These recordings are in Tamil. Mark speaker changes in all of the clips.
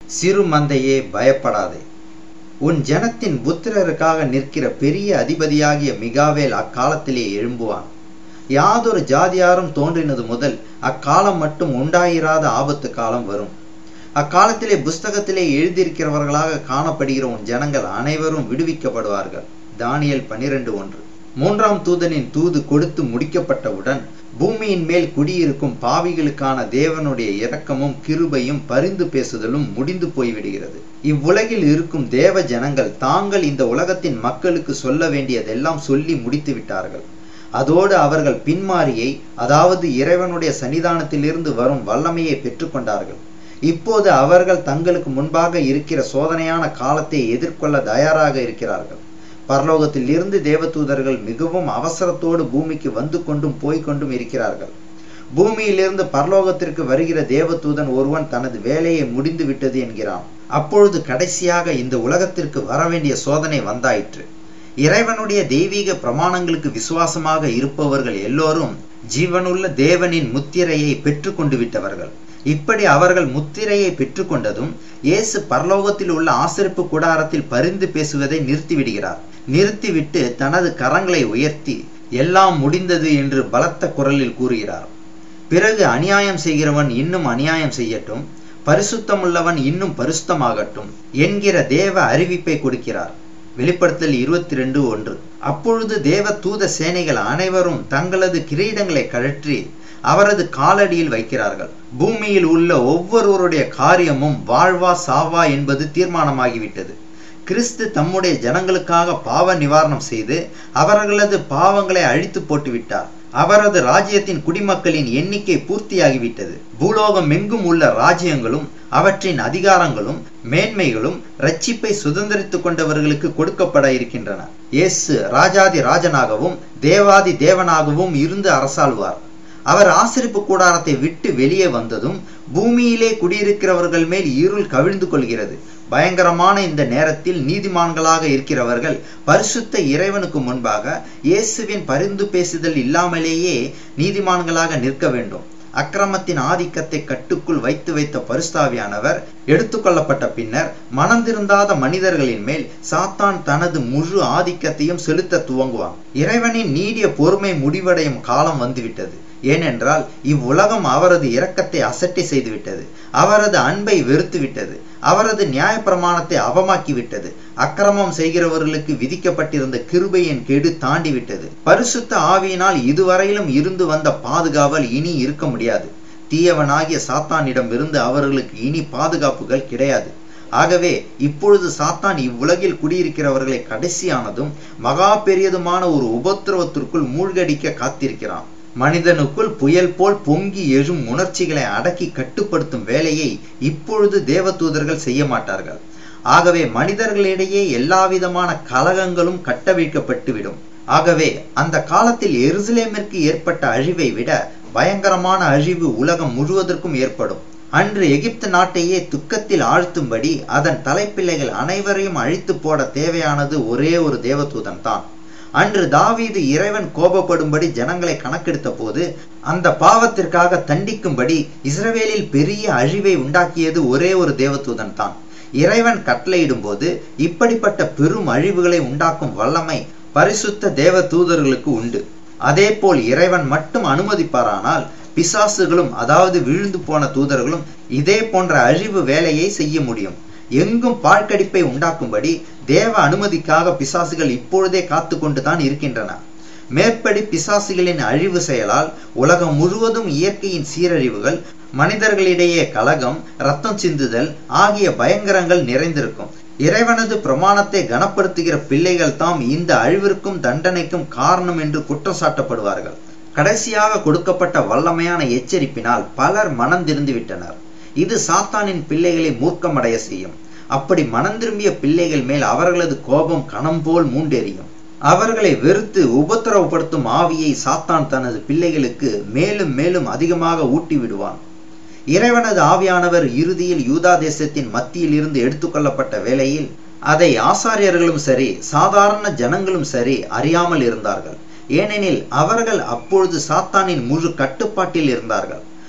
Speaker 1: சிறு மந்தையே பயப்படாதே உன் ஜனத்தின் புத்திரருக்காக நிற்கிற பெரிய அதிபதியாகிய மிகாவேல் அக்காலத்திலே எழும்புவான் யாதொரு ஜாதியாரும் தோன்றினது முதல் அக்காலம் மட்டும் உண்டாயிராத ஆபத்து காலம் வரும் அக்காலத்திலே புஸ்தகத்திலே எழுதியிருக்கிறவர்களாக காணப்படுகிற உன் ஜனங்கள் அனைவரும் விடுவிக்கப்படுவார்கள் தானியல் பனிரெண்டு ஒன்று மூன்றாம் தூதனின் தூது கொடுத்து முடிக்கப்பட்டவுடன் பூமியின் மேல் குடியிருக்கும் பாவிகளுக்கான தேவனுடைய இரக்கமும் கிருபையும் பரிந்து பேசுதலும் முடிந்து போய்விடுகிறது இவ்வுலகில் இருக்கும் தேவ ஜனங்கள் தாங்கள் இந்த உலகத்தின் மக்களுக்கு சொல்ல வேண்டியதெல்லாம் சொல்லி முடித்து விட்டார்கள் அதோடு அவர்கள் பின்மாரியை அதாவது இறைவனுடைய சன்னிதானத்திலிருந்து வரும் வல்லமையை பெற்றுக்கொண்டார்கள் இப்போது அவர்கள் தங்களுக்கு முன்பாக இருக்கிற சோதனையான காலத்தை எதிர்கொள்ள தயாராக இருக்கிறார்கள் பரலோகத்தில் இருந்து தேவதூதர்கள் மிகவும் அவசரத்தோடு பூமிக்கு வந்து கொண்டும் போய்கொண்டும் இருக்கிறார்கள் பூமியிலிருந்து பரலோகத்திற்கு வருகிற தேவதூதன் ஒருவன் தனது வேலையை முடிந்து விட்டது என்கிறான் அப்பொழுது கடைசியாக இந்த உலகத்திற்கு வரவேண்டிய சோதனை வந்தாயிற்று இறைவனுடைய தெய்வீக பிரமாணங்களுக்கு விசுவாசமாக இருப்பவர்கள் எல்லோரும் ஜீவனுள்ள தேவனின் முத்திரையை பெற்று கொண்டு விட்டவர்கள் இப்படி அவர்கள் முத்திரையை பெற்றுக்கொண்டதும் இயேசு பரலோகத்தில் உள்ள ஆசிரிப்பு கூடாரத்தில் பரிந்து பேசுவதை நிறுத்திவிடுகிறார் நிறுத்திவிட்டு தனது கரங்களை உயர்த்தி எல்லாம் முடிந்தது என்று பலத்த குரலில் கூறுகிறார் பிறகு அநியாயம் செய்கிறவன் இன்னும் அநியாயம் செய்யட்டும் பரிசுத்தமுள்ளவன் இன்னும் பரிசுத்தமாகட்டும் என்கிற தேவ அறிவிப்பை கொடுக்கிறார் வெளிப்படுத்தல் இருபத்தி ரெண்டு ஒன்று அப்பொழுது தேவ தூத சேனைகள் அனைவரும் தங்களது கிரீடங்களை கழற்றி அவரது காலடியில் வைக்கிறார்கள் பூமியில் உள்ள ஒவ்வொருவருடைய காரியமும் வாழ்வா சாவா என்பது தீர்மானமாகிவிட்டது கிறிஸ்து தம்முடைய ஜனங்களுக்காக பாவ நிவாரணம் செய்து அவர்களது பாவங்களை அழித்து போட்டு விட்டார் அவரது ராஜ்யத்தின் குடிமக்களின் எண்ணிக்கை பூர்த்தியாகிவிட்டது பூலோகம் எங்கும் உள்ள ராஜ்யங்களும் அவற்றின் அதிகாரங்களும் மேன்மைகளும் ரட்சிப்பை சுதந்திரித்துக் கொண்டவர்களுக்கு கொடுக்கப்பட இருக்கின்றன இயேசு ராஜாதி ராஜனாகவும் தேவாதி தேவனாகவும் இருந்து அரசாழ்வார் அவர் ஆசிரிப்பு கூடாரத்தை விட்டு வெளியே வந்ததும் பூமியிலே குடியிருக்கிறவர்கள் மேல் இருள் கவிழ்ந்து கொள்கிறது பயங்கரமான இந்த நேரத்தில் நீதிமான்களாக இருக்கிறவர்கள் பரிசுத்த இறைவனுக்கு முன்பாக இயேசுவின் பரிந்து பேசுதல் இல்லாமலேயே நீதிமான்களாக நிற்க வேண்டும் அக்கிரமத்தின் ஆதிக்கத்தை கட்டுக்குள் வைத்து வைத்த பரிசுத்தாவியானவர் எடுத்துக்கொள்ளப்பட்ட பின்னர் மனந்திருந்தாத மனிதர்களின் மேல் சாத்தான் தனது முழு ஆதிக்கத்தையும் செலுத்த துவங்குவான் இறைவனின் நீடிய பொறுமை முடிவடையும் காலம் வந்துவிட்டது ஏனென்றால் இவ்வுலகம் அவரது இரக்கத்தை அசட்டை செய்துவிட்டது அவரது அன்பை வெறுத்துவிட்டது அவரது நியாயப்பிரமாணத்தை அவமாக்கிவிட்டது அக்கிரமம் செய்கிறவர்களுக்கு விதிக்கப்பட்டிருந்த கிருபையின் கெடு தாண்டிவிட்டது பரிசுத்த ஆவியினால் இதுவரையிலும் இருந்து வந்த பாதுகாவல் இனி இருக்க முடியாது தீயவனாகிய சாத்தானிடம் இருந்து அவர்களுக்கு இனி பாதுகாப்புகள் கிடையாது ஆகவே இப்பொழுது சாத்தான் இவ்வுலகில் குடியிருக்கிறவர்களை கடைசியானதும் மகா பெரியதுமான ஒரு உபத்திரவத்திற்குள் மூழ்கடிக்க காத்திருக்கிறான் மனிதனுக்குள் புயல் போல் பொங்கி எழும் உணர்ச்சிகளை அடக்கி கட்டுப்படுத்தும் வேலையை இப்பொழுது தேவதூதர்கள் செய்ய மாட்டார்கள் ஆகவே மனிதர்களிடையே எல்லாவிதமான கலகங்களும் கட்டவிழ்க்கப்பட்டுவிடும் ஆகவே அந்த காலத்தில் எருசலேமிற்கு ஏற்பட்ட அழிவை விட பயங்கரமான அழிவு உலகம் முழுவதற்கும் ஏற்படும் அன்று எகிப்து நாட்டையே துக்கத்தில் ஆழ்த்தும்படி அதன் தலைப்பிள்ளைகள் அனைவரையும் அழித்து போட தேவையானது ஒரே ஒரு தேவதூதன் தான் அன்று தாவீது இறைவன் கோபப்படும்படி ஜனங்களை கணக்கெடுத்த போது அந்த பாவத்திற்காக தண்டிக்கும்படி இஸ்ரவேலில் பெரிய அழிவை உண்டாக்கியது ஒரே ஒரு தேவதூதன் தான் இறைவன் கட்டளையிடும் போது இப்படிப்பட்ட பெரும் அழிவுகளை உண்டாக்கும் வல்லமை பரிசுத்த தேவ தூதர்களுக்கு உண்டு அதே போல் இறைவன் மட்டும் அனுமதிப்பாரானால் பிசாசுகளும் அதாவது விழுந்து போன தூதர்களும் இதே போன்ற அழிவு வேலையை செய்ய முடியும் எங்கும் பாழ்கடிப்பை உண்டாக்கும்படி தேவ அனுமதிக்காக பிசாசுகள் இப்பொழுதே காத்து கொண்டுதான் இருக்கின்றன மேற்படி பிசாசுகளின் அழிவு செயலால் உலகம் முழுவதும் இயற்கையின் சீரழிவுகள் மனிதர்களிடையே கலகம் ரத்தம் சிந்துதல் ஆகிய பயங்கரங்கள் நிறைந்திருக்கும் இறைவனது பிரமாணத்தை கனப்படுத்துகிற பிள்ளைகள் தாம் இந்த அழிவிற்கும் தண்டனைக்கும் காரணம் என்று குற்றம் சாட்டப்படுவார்கள் கடைசியாக கொடுக்கப்பட்ட வல்லமையான எச்சரிப்பினால் பலர் மனம் திருந்து விட்டனர் இது சாத்தானின் பிள்ளைகளை மூர்க்கமடைய செய்யும் அப்படி மனம் திரும்பிய பிள்ளைகள் மேல் அவர்களது கோபம் கணம் போல் மூண்டெறியும் அவர்களை வெறுத்து உபத்திரவப்படுத்தும் ஆவியை சாத்தான் தனது பிள்ளைகளுக்கு மேலும் மேலும் அதிகமாக ஊட்டி விடுவான் இறைவனது ஆவியானவர் இறுதியில் யூதா தேசத்தின் மத்தியில் இருந்து எடுத்துக்கொள்ளப்பட்ட வேளையில் அதை ஆசாரியர்களும் சரி சாதாரண ஜனங்களும் சரி அறியாமல் இருந்தார்கள் ஏனெனில் அவர்கள் அப்பொழுது சாத்தானின் முழு கட்டுப்பாட்டில் இருந்தார்கள்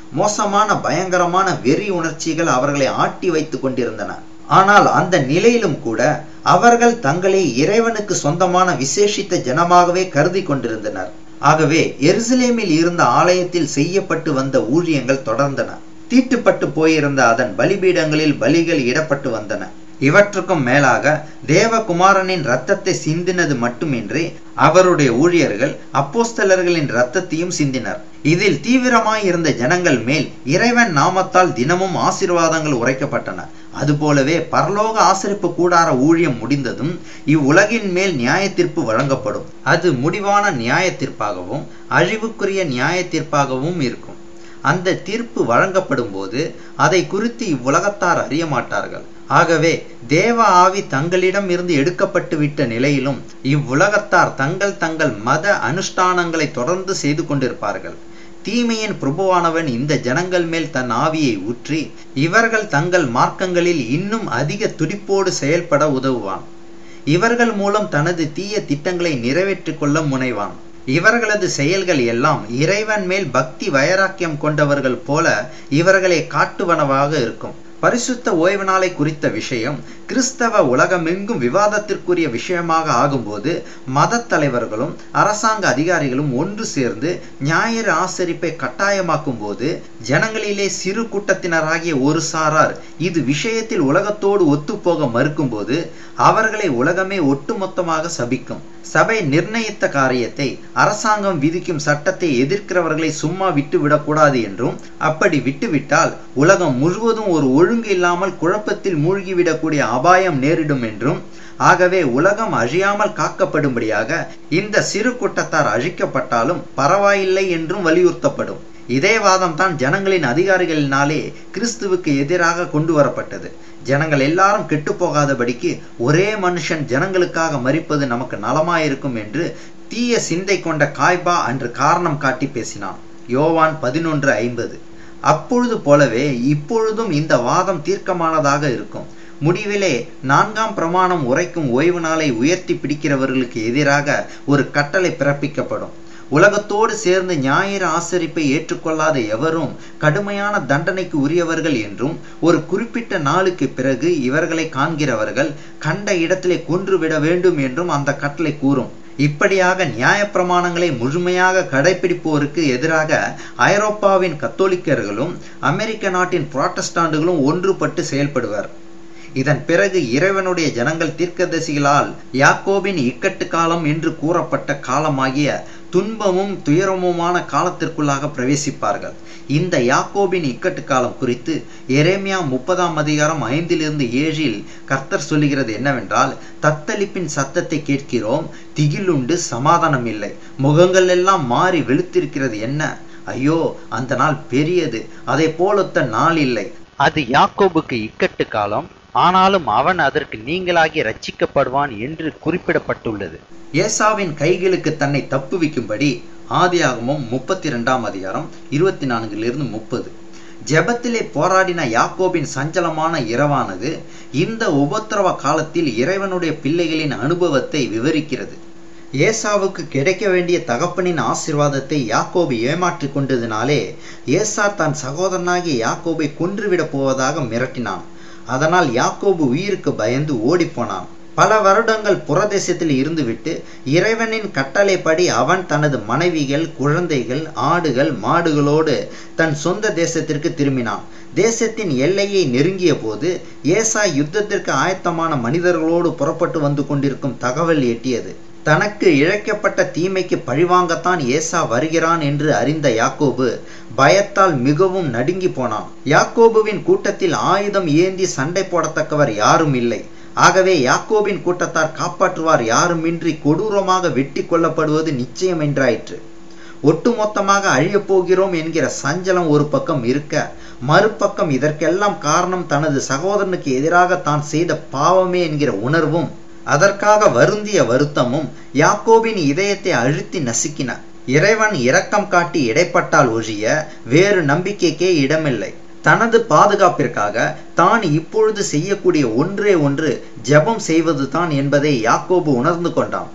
Speaker 1: மோசமான பயங்கரமான வெறி உணர்ச்சிகள் அவர்களை ஆட்டி வைத்துக் கொண்டிருந்தன ஆனால் அந்த நிலையிலும் கூட அவர்கள் தங்களை இறைவனுக்கு சொந்தமான விசேஷித்த ஜனமாகவே கருதி கொண்டிருந்தனர் ஆகவே எருசலேமில் இருந்த ஆலயத்தில் செய்யப்பட்டு வந்த ஊழியங்கள் தொடர்ந்தன தீட்டுப்பட்டு போயிருந்த அதன் பலிபீடங்களில் பலிகள் இடப்பட்டு வந்தன இவற்றுக்கும் மேலாக தேவகுமாரனின் இரத்தத்தை சிந்தினது மட்டுமின்றி அவருடைய ஊழியர்கள் அப்போஸ்தலர்களின் இரத்தத்தையும் சிந்தினர் இதில் தீவிரமாய் இருந்த ஜனங்கள் மேல் இறைவன் நாமத்தால் தினமும் ஆசீர்வாதங்கள் உரைக்கப்பட்டன அதுபோலவே பரலோக ஆசரிப்பு கூடார ஊழியம் முடிந்ததும் இவ்வுலகின் மேல் நியாய தீர்ப்பு வழங்கப்படும் அது முடிவான நியாய தீர்ப்பாகவும் அழிவுக்குரிய நியாய தீர்ப்பாகவும் இருக்கும் அந்த தீர்ப்பு வழங்கப்படும் போது அதை குறித்து இவ்வுலகத்தார் அறிய மாட்டார்கள் ஆகவே தேவ ஆவி தங்களிடம் இருந்து எடுக்கப்பட்டு விட்ட நிலையிலும் இவ்வுலகத்தார் தங்கள் தங்கள் மத அனுஷ்டானங்களை தொடர்ந்து செய்து கொண்டிருப்பார்கள் தீமையின் பிரபுவானவன் இந்த ஜனங்கள் மேல் தன் ஆவியை ஊற்றி இவர்கள் தங்கள் மார்க்கங்களில் இன்னும் அதிக துடிப்போடு செயல்பட உதவுவான் இவர்கள் மூலம் தனது தீய திட்டங்களை நிறைவேற்றிக் கொள்ள முனைவான் இவர்களது செயல்கள் எல்லாம் இறைவன் மேல் பக்தி வைராக்கியம் கொண்டவர்கள் போல இவர்களை காட்டுவனவாக இருக்கும் பரிசுத்த ஓய்வு நாளை குறித்த விஷயம் கிறிஸ்தவ உலகமெங்கும் விவாதத்திற்குரிய விஷயமாக ஆகும்போது மத தலைவர்களும் அரசாங்க அதிகாரிகளும் ஒன்று சேர்ந்து ஞாயிறு ஆசரிப்பை கட்டாயமாக்கும் போது ஜனங்களிலே சிறு கூட்டத்தினராகிய ஒரு சாரார் இது விஷயத்தில் உலகத்தோடு ஒத்துப்போக மறுக்கும்போது அவர்களை உலகமே ஒட்டுமொத்தமாக சபிக்கும் சபை நிர்ணயித்த காரியத்தை அரசாங்கம் விதிக்கும் சட்டத்தை எதிர்க்கிறவர்களை சும்மா விட்டு விடக்கூடாது என்றும் அப்படி விட்டுவிட்டால் உலகம் முழுவதும் ஒரு ஒழுங்கு இல்லாமல் குழப்பத்தில் மூழ்கிவிடக்கூடிய அபாயம் நேரிடும் என்றும் ஆகவே உலகம் அழியாமல் காக்கப்படும்படியாக இந்த சிறு கூட்டத்தார் அழிக்கப்பட்டாலும் பரவாயில்லை என்றும் வலியுறுத்தப்படும் இதே வாதம் தான் ஜனங்களின் அதிகாரிகளினாலே கிறிஸ்துவுக்கு எதிராக கொண்டு வரப்பட்டது ஜனங்கள் எல்லாரும் கெட்டு போகாதபடிக்கு ஒரே மனுஷன் ஜனங்களுக்காக மறிப்பது நமக்கு நலமாயிருக்கும் என்று தீய சிந்தை கொண்ட காய்பா அன்று காரணம் காட்டி பேசினான் யோவான் பதினொன்று ஐம்பது அப்பொழுது போலவே இப்பொழுதும் இந்த வாதம் தீர்க்கமானதாக இருக்கும் முடிவிலே நான்காம் பிரமாணம் உரைக்கும் ஓய்வு நாளை உயர்த்தி பிடிக்கிறவர்களுக்கு எதிராக ஒரு கட்டளை பிறப்பிக்கப்படும் உலகத்தோடு சேர்ந்து ஞாயிறு ஆசரிப்பை ஏற்றுக்கொள்ளாத எவரும் கடுமையான தண்டனைக்கு உரியவர்கள் என்றும் ஒரு குறிப்பிட்ட நாளுக்கு பிறகு இவர்களை காண்கிறவர்கள் கண்ட இடத்திலே கொன்றுவிட வேண்டும் என்றும் அந்த கட்டளை கூறும் இப்படியாக நியாயப்பிரமாணங்களை முழுமையாக கடைபிடிப்போருக்கு எதிராக ஐரோப்பாவின் கத்தோலிக்கர்களும் அமெரிக்க நாட்டின் புராட்டஸ்டாண்டுகளும் ஒன்றுபட்டு செயல்படுவர் இதன் பிறகு இறைவனுடைய ஜனங்கள் தீர்க்கதரிசிகளால் யாக்கோபின் இக்கட்டு காலம் என்று கூறப்பட்ட காலமாகிய துன்பமும் துயரமுமான காலத்திற்குள்ளாக பிரவேசிப்பார்கள் இந்த யாக்கோபின் இக்கட்டு காலம் குறித்து எரேமியா முப்பதாம் அதிகாரம் ஐந்திலிருந்து ஏழில் கர்த்தர் சொல்லுகிறது என்னவென்றால் தத்தளிப்பின் சத்தத்தை கேட்கிறோம் திகிலுண்டு சமாதானம் இல்லை முகங்கள் எல்லாம் மாறி வெளுத்திருக்கிறது என்ன ஐயோ அந்த நாள் பெரியது அதை போலொத்த நாள் இல்லை
Speaker 2: அது யாக்கோபுக்கு இக்கட்டு காலம் ஆனாலும் அவன் அதற்கு நீங்களாகி ரட்சிக்கப்படுவான் என்று குறிப்பிடப்பட்டுள்ளது
Speaker 1: ஏசாவின் கைகளுக்கு தன்னை தப்புவிக்கும்படி ஆதியாகமும் முப்பத்தி இரண்டாம் அதிகாரம் இருபத்தி நான்கிலிருந்து முப்பது ஜெபத்திலே போராடின யாக்கோபின் சஞ்சலமான இரவானது இந்த உபத்திரவ காலத்தில் இறைவனுடைய பிள்ளைகளின் அனுபவத்தை விவரிக்கிறது ஏசாவுக்கு கிடைக்க வேண்டிய தகப்பனின் ஆசிர்வாதத்தை யாக்கோபு ஏமாற்றிக் கொண்டதினாலே ஏசா தன் சகோதரனாகிய யாக்கோபை கொன்றுவிடப் போவதாக மிரட்டினான் அதனால் யாக்கோபு உயிருக்கு பயந்து ஓடிப்போனான் பல வருடங்கள் புறதேசத்தில் இருந்துவிட்டு இறைவனின் கட்டளைப்படி அவன் தனது மனைவிகள் குழந்தைகள் ஆடுகள் மாடுகளோடு தன் சொந்த தேசத்திற்கு திரும்பினான் தேசத்தின் எல்லையை நெருங்கிய போது ஏசா யுத்தத்திற்கு ஆயத்தமான மனிதர்களோடு புறப்பட்டு வந்து கொண்டிருக்கும் தகவல் எட்டியது தனக்கு இழைக்கப்பட்ட தீமைக்கு பழிவாங்கத்தான் ஏசா வருகிறான் என்று அறிந்த யாக்கோபு பயத்தால் மிகவும் நடுங்கி போனான் யாக்கோபுவின் கூட்டத்தில் ஆயுதம் ஏந்தி சண்டை போடத்தக்கவர் யாரும் இல்லை ஆகவே யாக்கோபின் கூட்டத்தார் காப்பாற்றுவார் யாருமின்றி கொடூரமாக வெட்டி கொல்லப்படுவது நிச்சயம் என்றாயிற்று ஒட்டுமொத்தமாக அழியப் போகிறோம் என்கிற சஞ்சலம் ஒரு பக்கம் இருக்க மறுபக்கம் இதற்கெல்லாம் காரணம் தனது சகோதரனுக்கு எதிராக தான் செய்த பாவமே என்கிற உணர்வும் அதற்காக வருந்திய வருத்தமும் யாக்கோபின் இதயத்தை அழுத்தி நசுக்கின இறைவன் இரக்கம் காட்டி இடைப்பட்டால் ஒழிய வேறு நம்பிக்கைக்கே இடமில்லை தனது பாதுகாப்பிற்காக தான் இப்பொழுது செய்யக்கூடிய ஒன்றே ஒன்று ஜெபம் செய்வது தான் என்பதை யாக்கோபு உணர்ந்து கொண்டான்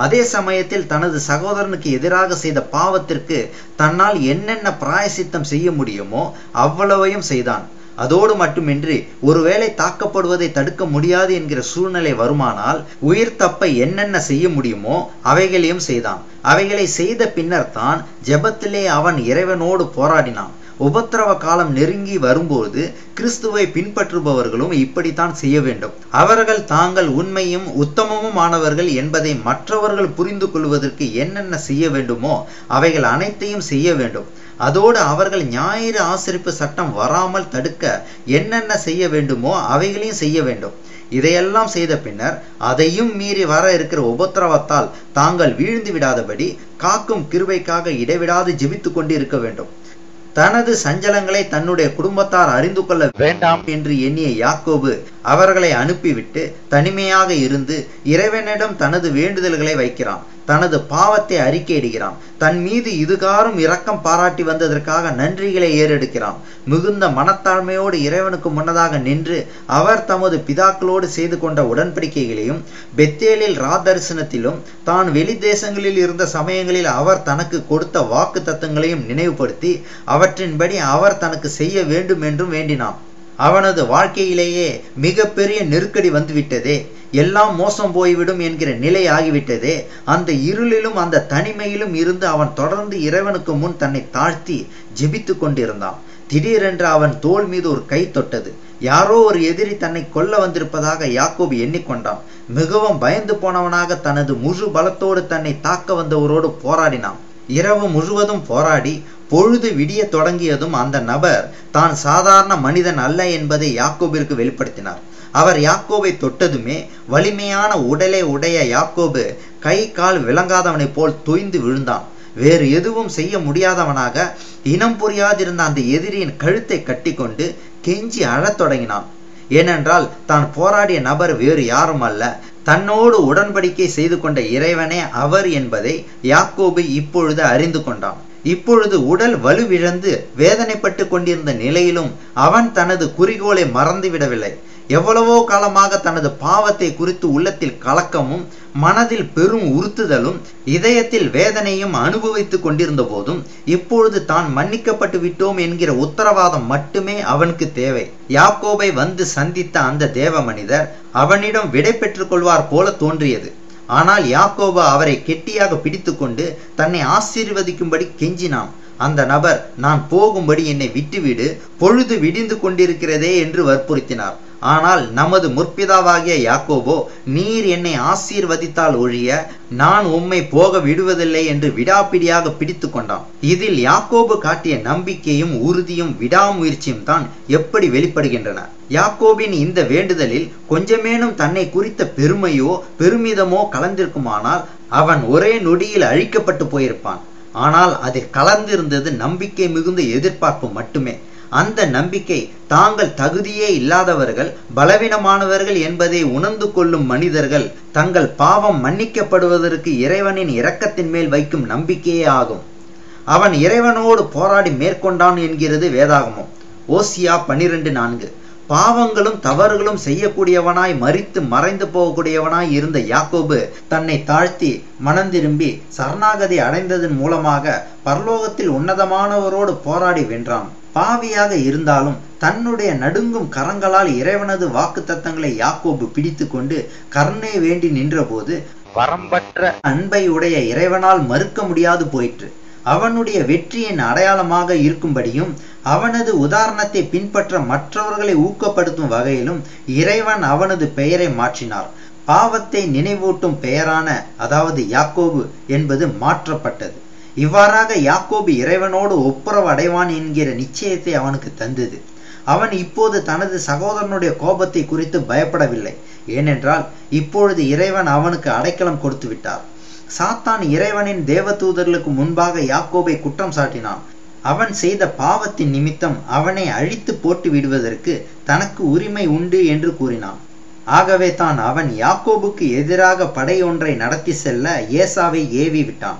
Speaker 1: அதே சமயத்தில் தனது சகோதரனுக்கு எதிராக செய்த பாவத்திற்கு தன்னால் என்னென்ன பிராயசித்தம் செய்ய முடியுமோ அவ்வளவையும் செய்தான் அதோடு மட்டுமின்றி ஒருவேளை தாக்கப்படுவதை தடுக்க முடியாது என்கிற சூழ்நிலை வருமானால் உயிர் தப்ப என்னென்ன செய்ய முடியுமோ அவைகளையும் செய்தான் அவைகளை செய்த பின்னர் தான் ஜெபத்திலே அவன் இறைவனோடு போராடினான் உபத்திரவ காலம் நெருங்கி வரும்போது கிறிஸ்துவை பின்பற்றுபவர்களும் இப்படித்தான் செய்ய வேண்டும் அவர்கள் தாங்கள் உண்மையும் உத்தமமும் ஆனவர்கள் என்பதை மற்றவர்கள் புரிந்து கொள்வதற்கு என்னென்ன செய்ய வேண்டுமோ அவைகள் அனைத்தையும் செய்ய வேண்டும் அதோடு அவர்கள் ஞாயிறு ஆசிரிப்பு சட்டம் வராமல் தடுக்க என்னென்ன செய்ய வேண்டுமோ அவைகளையும் செய்ய வேண்டும் இதையெல்லாம் செய்த பின்னர் அதையும் மீறி வர இருக்கிற உபத்திரவத்தால் தாங்கள் வீழ்ந்து விடாதபடி காக்கும் கிருபைக்காக இடைவிடாது ஜெபித்து கொண்டு இருக்க வேண்டும் தனது சஞ்சலங்களை தன்னுடைய குடும்பத்தார் அறிந்து கொள்ள
Speaker 2: வேண்டாம்
Speaker 1: என்று எண்ணிய யாக்கோபு அவர்களை அனுப்பிவிட்டு தனிமையாக இருந்து இறைவனிடம் தனது வேண்டுதல்களை வைக்கிறான் தனது பாவத்தை அறிக்கையிடுகிறான் தன் மீது இதுகாரும் இரக்கம் பாராட்டி வந்ததற்காக நன்றிகளை ஏறெடுக்கிறான் மிகுந்த மனத்தாழ்மையோடு இறைவனுக்கு முன்னதாக நின்று அவர் தமது பிதாக்களோடு செய்து கொண்ட உடன்படிக்கைகளையும் பெத்தேலில் ராதரிசனத்திலும் தான் வெளி தேசங்களில் இருந்த சமயங்களில் அவர் தனக்கு கொடுத்த வாக்கு தத்தங்களையும் நினைவுபடுத்தி அவற்றின்படி அவர் தனக்கு செய்ய வேண்டும் என்றும் வேண்டினான் அவனது வாழ்க்கையிலேயே மிகப்பெரிய நெருக்கடி வந்துவிட்டதே எல்லாம் மோசம் போய்விடும் என்கிற நிலை ஆகிவிட்டதே அந்த இருளிலும் அந்த தனிமையிலும் இருந்து அவன் தொடர்ந்து இறைவனுக்கு முன் தன்னை தாழ்த்தி ஜெபித்து கொண்டிருந்தான் திடீரென்று அவன் தோள் மீது ஒரு கை தொட்டது யாரோ ஒரு எதிரி தன்னை கொல்ல வந்திருப்பதாக யாக்கோபு எண்ணிக்கொண்டான் மிகவும் பயந்து போனவனாக தனது முழு பலத்தோடு தன்னை தாக்க வந்தவரோடு போராடினான் இரவு முழுவதும் போராடி பொழுது விடிய தொடங்கியதும் அந்த நபர் தான் சாதாரண மனிதன் அல்ல என்பதை யாக்கோபிற்கு வெளிப்படுத்தினார் அவர் யாக்கோபை தொட்டதுமே வலிமையான உடலை உடைய யாக்கோபு கை கால் விளங்காதவனைப் போல் தொய்ந்து விழுந்தான் வேறு எதுவும் செய்ய முடியாதவனாக இனம் புரியாதிருந்த அந்த எதிரியின் கழுத்தை கட்டிக்கொண்டு கெஞ்சி அழத் தொடங்கினான் ஏனென்றால் தான் போராடிய நபர் வேறு யாரும் அல்ல தன்னோடு உடன்படிக்கை செய்து கொண்ட இறைவனே அவர் என்பதை யாக்கோபு இப்பொழுது அறிந்து கொண்டான் இப்பொழுது உடல் வலுவிழந்து வேதனைப்பட்டு கொண்டிருந்த நிலையிலும் அவன் தனது குறிக்கோளை மறந்துவிடவில்லை எவ்வளவோ காலமாக தனது பாவத்தை குறித்து உள்ளத்தில் கலக்கமும் மனதில் பெரும் உறுத்துதலும் இதயத்தில் வேதனையும் அனுபவித்துக் கொண்டிருந்த போதும் இப்பொழுது தான் மன்னிக்கப்பட்டு விட்டோம் என்கிற உத்தரவாதம் மட்டுமே அவனுக்கு தேவை யாக்கோபை வந்து சந்தித்த அந்த தேவ மனிதர் அவனிடம் விடை பெற்றுக் கொள்வார் போல தோன்றியது ஆனால் யாக்கோபு அவரை கெட்டியாக பிடித்துக்கொண்டு தன்னை ஆசீர்வதிக்கும்படி கெஞ்சினான் அந்த நபர் நான் போகும்படி என்னை விட்டுவிடு பொழுது விடிந்து கொண்டிருக்கிறதே என்று வற்புறுத்தினார் ஆனால் நமது முற்பிதாவாகிய யாக்கோபோ நீர் என்னை ஆசீர்வதித்தால் ஒழிய நான் உம்மை போக விடுவதில்லை என்று விடாப்பிடியாக பிடித்து கொண்டான் இதில் யாக்கோபு காட்டிய நம்பிக்கையும் உறுதியும் விடாமுயற்சியும் தான் எப்படி வெளிப்படுகின்றன யாக்கோபின் இந்த வேண்டுதலில் கொஞ்சமேனும் தன்னை குறித்த பெருமையோ பெருமிதமோ கலந்திருக்குமானால் அவன் ஒரே நொடியில் அழிக்கப்பட்டு போயிருப்பான் ஆனால் அதில் கலந்திருந்தது நம்பிக்கை மிகுந்த எதிர்பார்ப்பு மட்டுமே அந்த நம்பிக்கை தாங்கள் தகுதியே இல்லாதவர்கள் பலவீனமானவர்கள் என்பதை உணர்ந்து கொள்ளும் மனிதர்கள் தங்கள் பாவம் மன்னிக்கப்படுவதற்கு இறைவனின் இரக்கத்தின் மேல் வைக்கும் நம்பிக்கையே ஆகும் அவன் இறைவனோடு போராடி மேற்கொண்டான் என்கிறது வேதாகமம் ஓசியா பனிரெண்டு நான்கு பாவங்களும் தவறுகளும் செய்யக்கூடியவனாய் மறித்து மறைந்து போகக்கூடியவனாய் இருந்த யாக்கோபு தன்னை தாழ்த்தி மனந்திரும்பி சரணாகதி அடைந்ததன் மூலமாக பரலோகத்தில் உன்னதமானவரோடு போராடி வென்றான் பாவியாக இருந்தாலும் தன்னுடைய நடுங்கும் கரங்களால் இறைவனது வாக்கு தத்தங்களை யாக்கோபு பிடித்து கொண்டு கருணை வேண்டி நின்றபோது
Speaker 2: வரம்பற்ற
Speaker 1: அன்பை உடைய இறைவனால் மறுக்க முடியாது போயிற்று அவனுடைய வெற்றியின் அடையாளமாக இருக்கும்படியும் அவனது உதாரணத்தை பின்பற்ற மற்றவர்களை ஊக்கப்படுத்தும் வகையிலும் இறைவன் அவனது பெயரை மாற்றினார் பாவத்தை நினைவூட்டும் பெயரான அதாவது யாக்கோபு என்பது மாற்றப்பட்டது இவ்வாறாக யாக்கோபு இறைவனோடு ஒப்புரவு அடைவான் என்கிற நிச்சயத்தை அவனுக்கு தந்தது அவன் இப்போது தனது சகோதரனுடைய கோபத்தை குறித்து பயப்படவில்லை ஏனென்றால் இப்பொழுது இறைவன் அவனுக்கு அடைக்கலம் கொடுத்து விட்டார் சாத்தான் இறைவனின் தேவதூதர்களுக்கு முன்பாக யாக்கோபை குற்றம் சாட்டினான் அவன் செய்த பாவத்தின் நிமித்தம் அவனை அழித்து போட்டு விடுவதற்கு தனக்கு உரிமை உண்டு என்று கூறினான் ஆகவே தான் அவன் யாக்கோபுக்கு எதிராக படையொன்றை நடத்தி செல்ல ஏசாவை ஏவி விட்டான்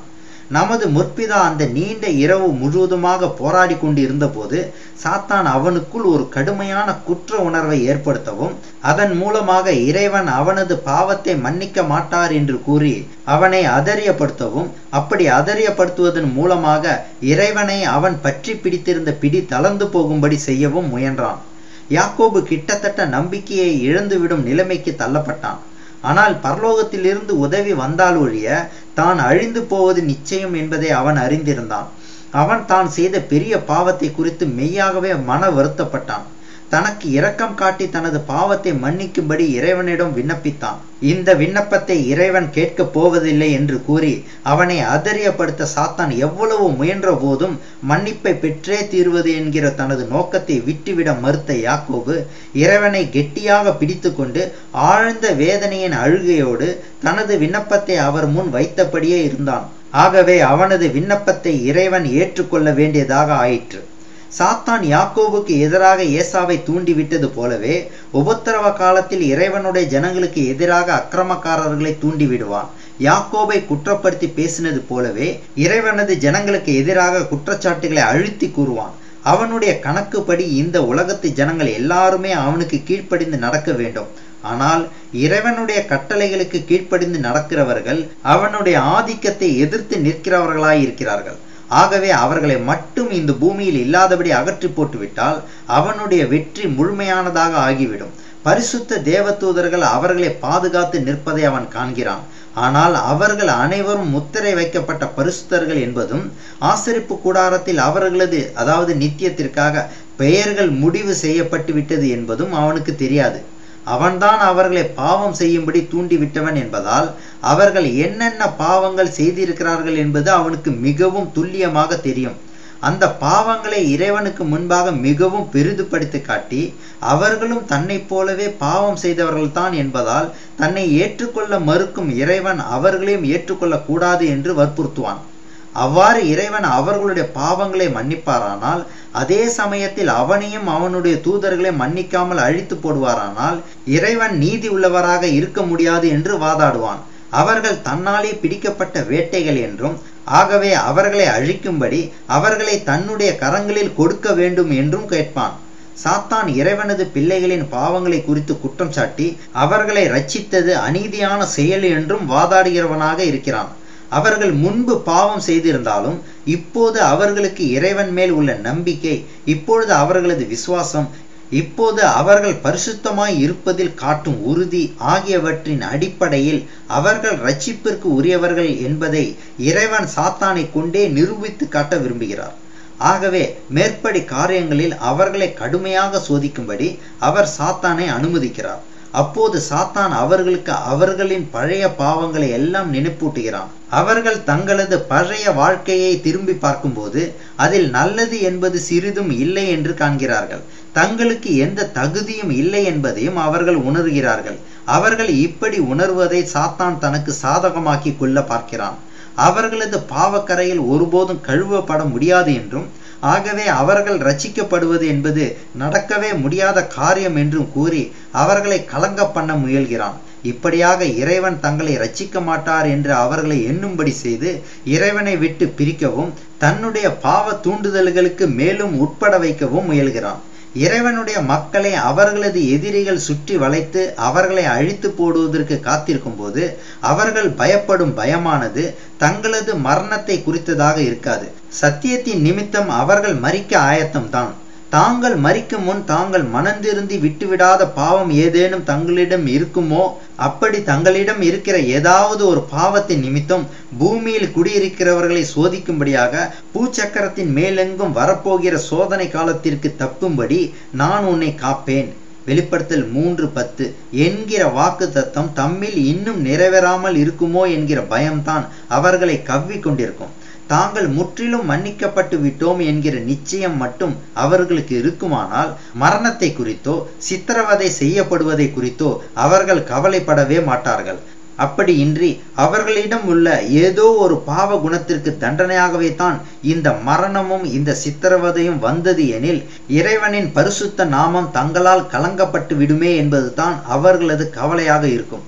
Speaker 1: நமது முற்பிதா அந்த நீண்ட இரவு முழுவதுமாக போராடி கொண்டு இருந்தபோது சாத்தான் அவனுக்குள் ஒரு கடுமையான குற்ற உணர்வை ஏற்படுத்தவும் அதன் மூலமாக இறைவன் அவனது பாவத்தை மன்னிக்க மாட்டார் என்று கூறி அவனை அதரியப்படுத்தவும் அப்படி அதரியப்படுத்துவதன் மூலமாக இறைவனை அவன் பற்றி பிடித்திருந்த பிடி தளர்ந்து போகும்படி செய்யவும் முயன்றான் யாக்கோபு கிட்டத்தட்ட நம்பிக்கையை இழந்துவிடும் நிலைமைக்கு தள்ளப்பட்டான் ஆனால் பரலோகத்திலிருந்து உதவி வந்தால் ஒழிய தான் அழிந்து போவது நிச்சயம் என்பதை அவன் அறிந்திருந்தான் அவன் தான் செய்த பெரிய பாவத்தை குறித்து மெய்யாகவே மன வருத்தப்பட்டான் தனக்கு இரக்கம் காட்டி தனது பாவத்தை மன்னிக்கும்படி இறைவனிடம் விண்ணப்பித்தான் இந்த விண்ணப்பத்தை இறைவன் கேட்கப் போவதில்லை என்று கூறி அவனை அதரியப்படுத்த சாத்தான் எவ்வளவு முயன்ற போதும் மன்னிப்பை பெற்றே தீர்வது என்கிற தனது நோக்கத்தை விட்டுவிட மறுத்த யாக்கோபு இறைவனை கெட்டியாக பிடித்துக்கொண்டு ஆழ்ந்த வேதனையின் அழுகையோடு தனது விண்ணப்பத்தை அவர் முன் வைத்தபடியே இருந்தான் ஆகவே அவனது விண்ணப்பத்தை இறைவன் ஏற்றுக்கொள்ள வேண்டியதாக ஆயிற்று சாத்தான் யாக்கோபுக்கு எதிராக ஏசாவை தூண்டிவிட்டது போலவே உபத்திரவ காலத்தில் இறைவனுடைய ஜனங்களுக்கு எதிராக அக்கிரமக்காரர்களை தூண்டிவிடுவான் யாக்கோபை குற்றப்படுத்தி பேசினது போலவே இறைவனது ஜனங்களுக்கு எதிராக குற்றச்சாட்டுகளை அழுத்தி கூறுவான் அவனுடைய கணக்குப்படி இந்த உலகத்து ஜனங்கள் எல்லாருமே அவனுக்கு கீழ்ப்படிந்து நடக்க வேண்டும் ஆனால் இறைவனுடைய கட்டளைகளுக்கு கீழ்ப்படிந்து நடக்கிறவர்கள் அவனுடைய ஆதிக்கத்தை எதிர்த்து நிற்கிறவர்களாய் இருக்கிறார்கள் ஆகவே அவர்களை மட்டும் இந்த பூமியில் இல்லாதபடி அகற்றி போட்டுவிட்டால் அவனுடைய வெற்றி முழுமையானதாக ஆகிவிடும் பரிசுத்த தேவதூதர்கள் அவர்களை பாதுகாத்து நிற்பதை அவன் காண்கிறான் ஆனால் அவர்கள் அனைவரும் முத்திரை வைக்கப்பட்ட பரிசுத்தர்கள் என்பதும் ஆசரிப்பு கூடாரத்தில் அவர்களது அதாவது நித்தியத்திற்காக பெயர்கள் முடிவு செய்யப்பட்டு விட்டது என்பதும் அவனுக்கு தெரியாது அவன்தான் அவர்களை பாவம் செய்யும்படி தூண்டிவிட்டவன் என்பதால் அவர்கள் என்னென்ன பாவங்கள் செய்திருக்கிறார்கள் என்பது அவனுக்கு மிகவும் துல்லியமாக தெரியும் அந்த பாவங்களை இறைவனுக்கு முன்பாக மிகவும் பெரிதுபடுத்தி காட்டி அவர்களும் தன்னைப் போலவே பாவம் செய்தவர்கள்தான் என்பதால் தன்னை ஏற்றுக்கொள்ள மறுக்கும் இறைவன் அவர்களையும் ஏற்றுக்கொள்ளக் கூடாது என்று வற்புறுத்துவான் அவ்வாறு இறைவன் அவர்களுடைய பாவங்களை மன்னிப்பாரானால் அதே சமயத்தில் அவனையும் அவனுடைய தூதர்களை மன்னிக்காமல் அழித்து போடுவாரானால் இறைவன் நீதி உள்ளவராக இருக்க முடியாது என்று வாதாடுவான் அவர்கள் தன்னாலே பிடிக்கப்பட்ட வேட்டைகள் என்றும் ஆகவே அவர்களை அழிக்கும்படி அவர்களை தன்னுடைய கரங்களில் கொடுக்க வேண்டும் என்றும் கேட்பான் சாத்தான் இறைவனது பிள்ளைகளின் பாவங்களை குறித்து குற்றம் சாட்டி அவர்களை ரட்சித்தது அநீதியான செயல் என்றும் வாதாடுகிறவனாக இருக்கிறான் அவர்கள் முன்பு பாவம் செய்திருந்தாலும் இப்போது அவர்களுக்கு இறைவன் மேல் உள்ள நம்பிக்கை இப்பொழுது அவர்களது விசுவாசம் இப்போது அவர்கள் பரிசுத்தமாய் இருப்பதில் காட்டும் உறுதி ஆகியவற்றின் அடிப்படையில் அவர்கள் ரட்சிப்பிற்கு உரியவர்கள் என்பதை இறைவன் சாத்தானை கொண்டே நிரூபித்து காட்ட விரும்புகிறார் ஆகவே மேற்படி காரியங்களில் அவர்களை கடுமையாக சோதிக்கும்படி அவர் சாத்தானை அனுமதிக்கிறார் அப்போது சாத்தான் அவர்களுக்கு அவர்களின் பழைய பாவங்களை எல்லாம் நினைப்பூட்டுகிறான் அவர்கள் தங்களது பழைய வாழ்க்கையை திரும்பி பார்க்கும்போது அதில் நல்லது என்பது சிறிதும் இல்லை என்று காண்கிறார்கள் தங்களுக்கு எந்த தகுதியும் இல்லை என்பதையும் அவர்கள் உணர்கிறார்கள் அவர்கள் இப்படி உணர்வதை சாத்தான் தனக்கு சாதகமாக்கி கொள்ள பார்க்கிறான் அவர்களது பாவக்கரையில் ஒருபோதும் கழுவப்பட முடியாது என்றும் ஆகவே அவர்கள் ரட்சிக்கப்படுவது என்பது நடக்கவே முடியாத காரியம் என்றும் கூறி அவர்களை கலங்க பண்ண முயல்கிறான் இப்படியாக இறைவன் தங்களை ரட்சிக்க மாட்டார் என்று அவர்களை எண்ணும்படி செய்து இறைவனை விட்டு பிரிக்கவும் தன்னுடைய பாவ தூண்டுதல்களுக்கு மேலும் உட்பட வைக்கவும் முயல்கிறான் இறைவனுடைய மக்களை அவர்களது எதிரிகள் சுற்றி வளைத்து அவர்களை அழித்து போடுவதற்கு காத்திருக்கும் போது அவர்கள் பயப்படும் பயமானது தங்களது மரணத்தை குறித்ததாக இருக்காது சத்தியத்தின் நிமித்தம் அவர்கள் மறிக்க ஆயத்தம்தான் தாங்கள் மறிக்கும் முன் தாங்கள் மனந்திருந்தி விட்டுவிடாத பாவம் ஏதேனும் தங்களிடம் இருக்குமோ அப்படி தங்களிடம் இருக்கிற ஏதாவது ஒரு பாவத்தின் நிமித்தம் பூமியில் குடியிருக்கிறவர்களை சோதிக்கும்படியாக பூச்சக்கரத்தின் மேலெங்கும் வரப்போகிற சோதனை காலத்திற்கு தப்பும்படி நான் உன்னை காப்பேன் வெளிப்படுத்தல் மூன்று பத்து என்கிற வாக்கு தத்தம் தம்மில் இன்னும் நிறைவேறாமல் இருக்குமோ என்கிற பயம்தான் அவர்களை கவ்வி கொண்டிருக்கும் தாங்கள் முற்றிலும் மன்னிக்கப்பட்டு விட்டோம் என்கிற நிச்சயம் மட்டும் அவர்களுக்கு இருக்குமானால் மரணத்தை குறித்தோ சித்திரவதை செய்யப்படுவதை குறித்தோ அவர்கள் கவலைப்படவே மாட்டார்கள் அப்படி இன்றி அவர்களிடம் உள்ள ஏதோ ஒரு பாவ குணத்திற்கு தண்டனையாகவே தான் இந்த மரணமும் இந்த சித்திரவதையும் வந்தது எனில் இறைவனின் பரிசுத்த நாமம் தங்களால் கலங்கப்பட்டு விடுமே என்பதுதான் அவர்களது கவலையாக இருக்கும்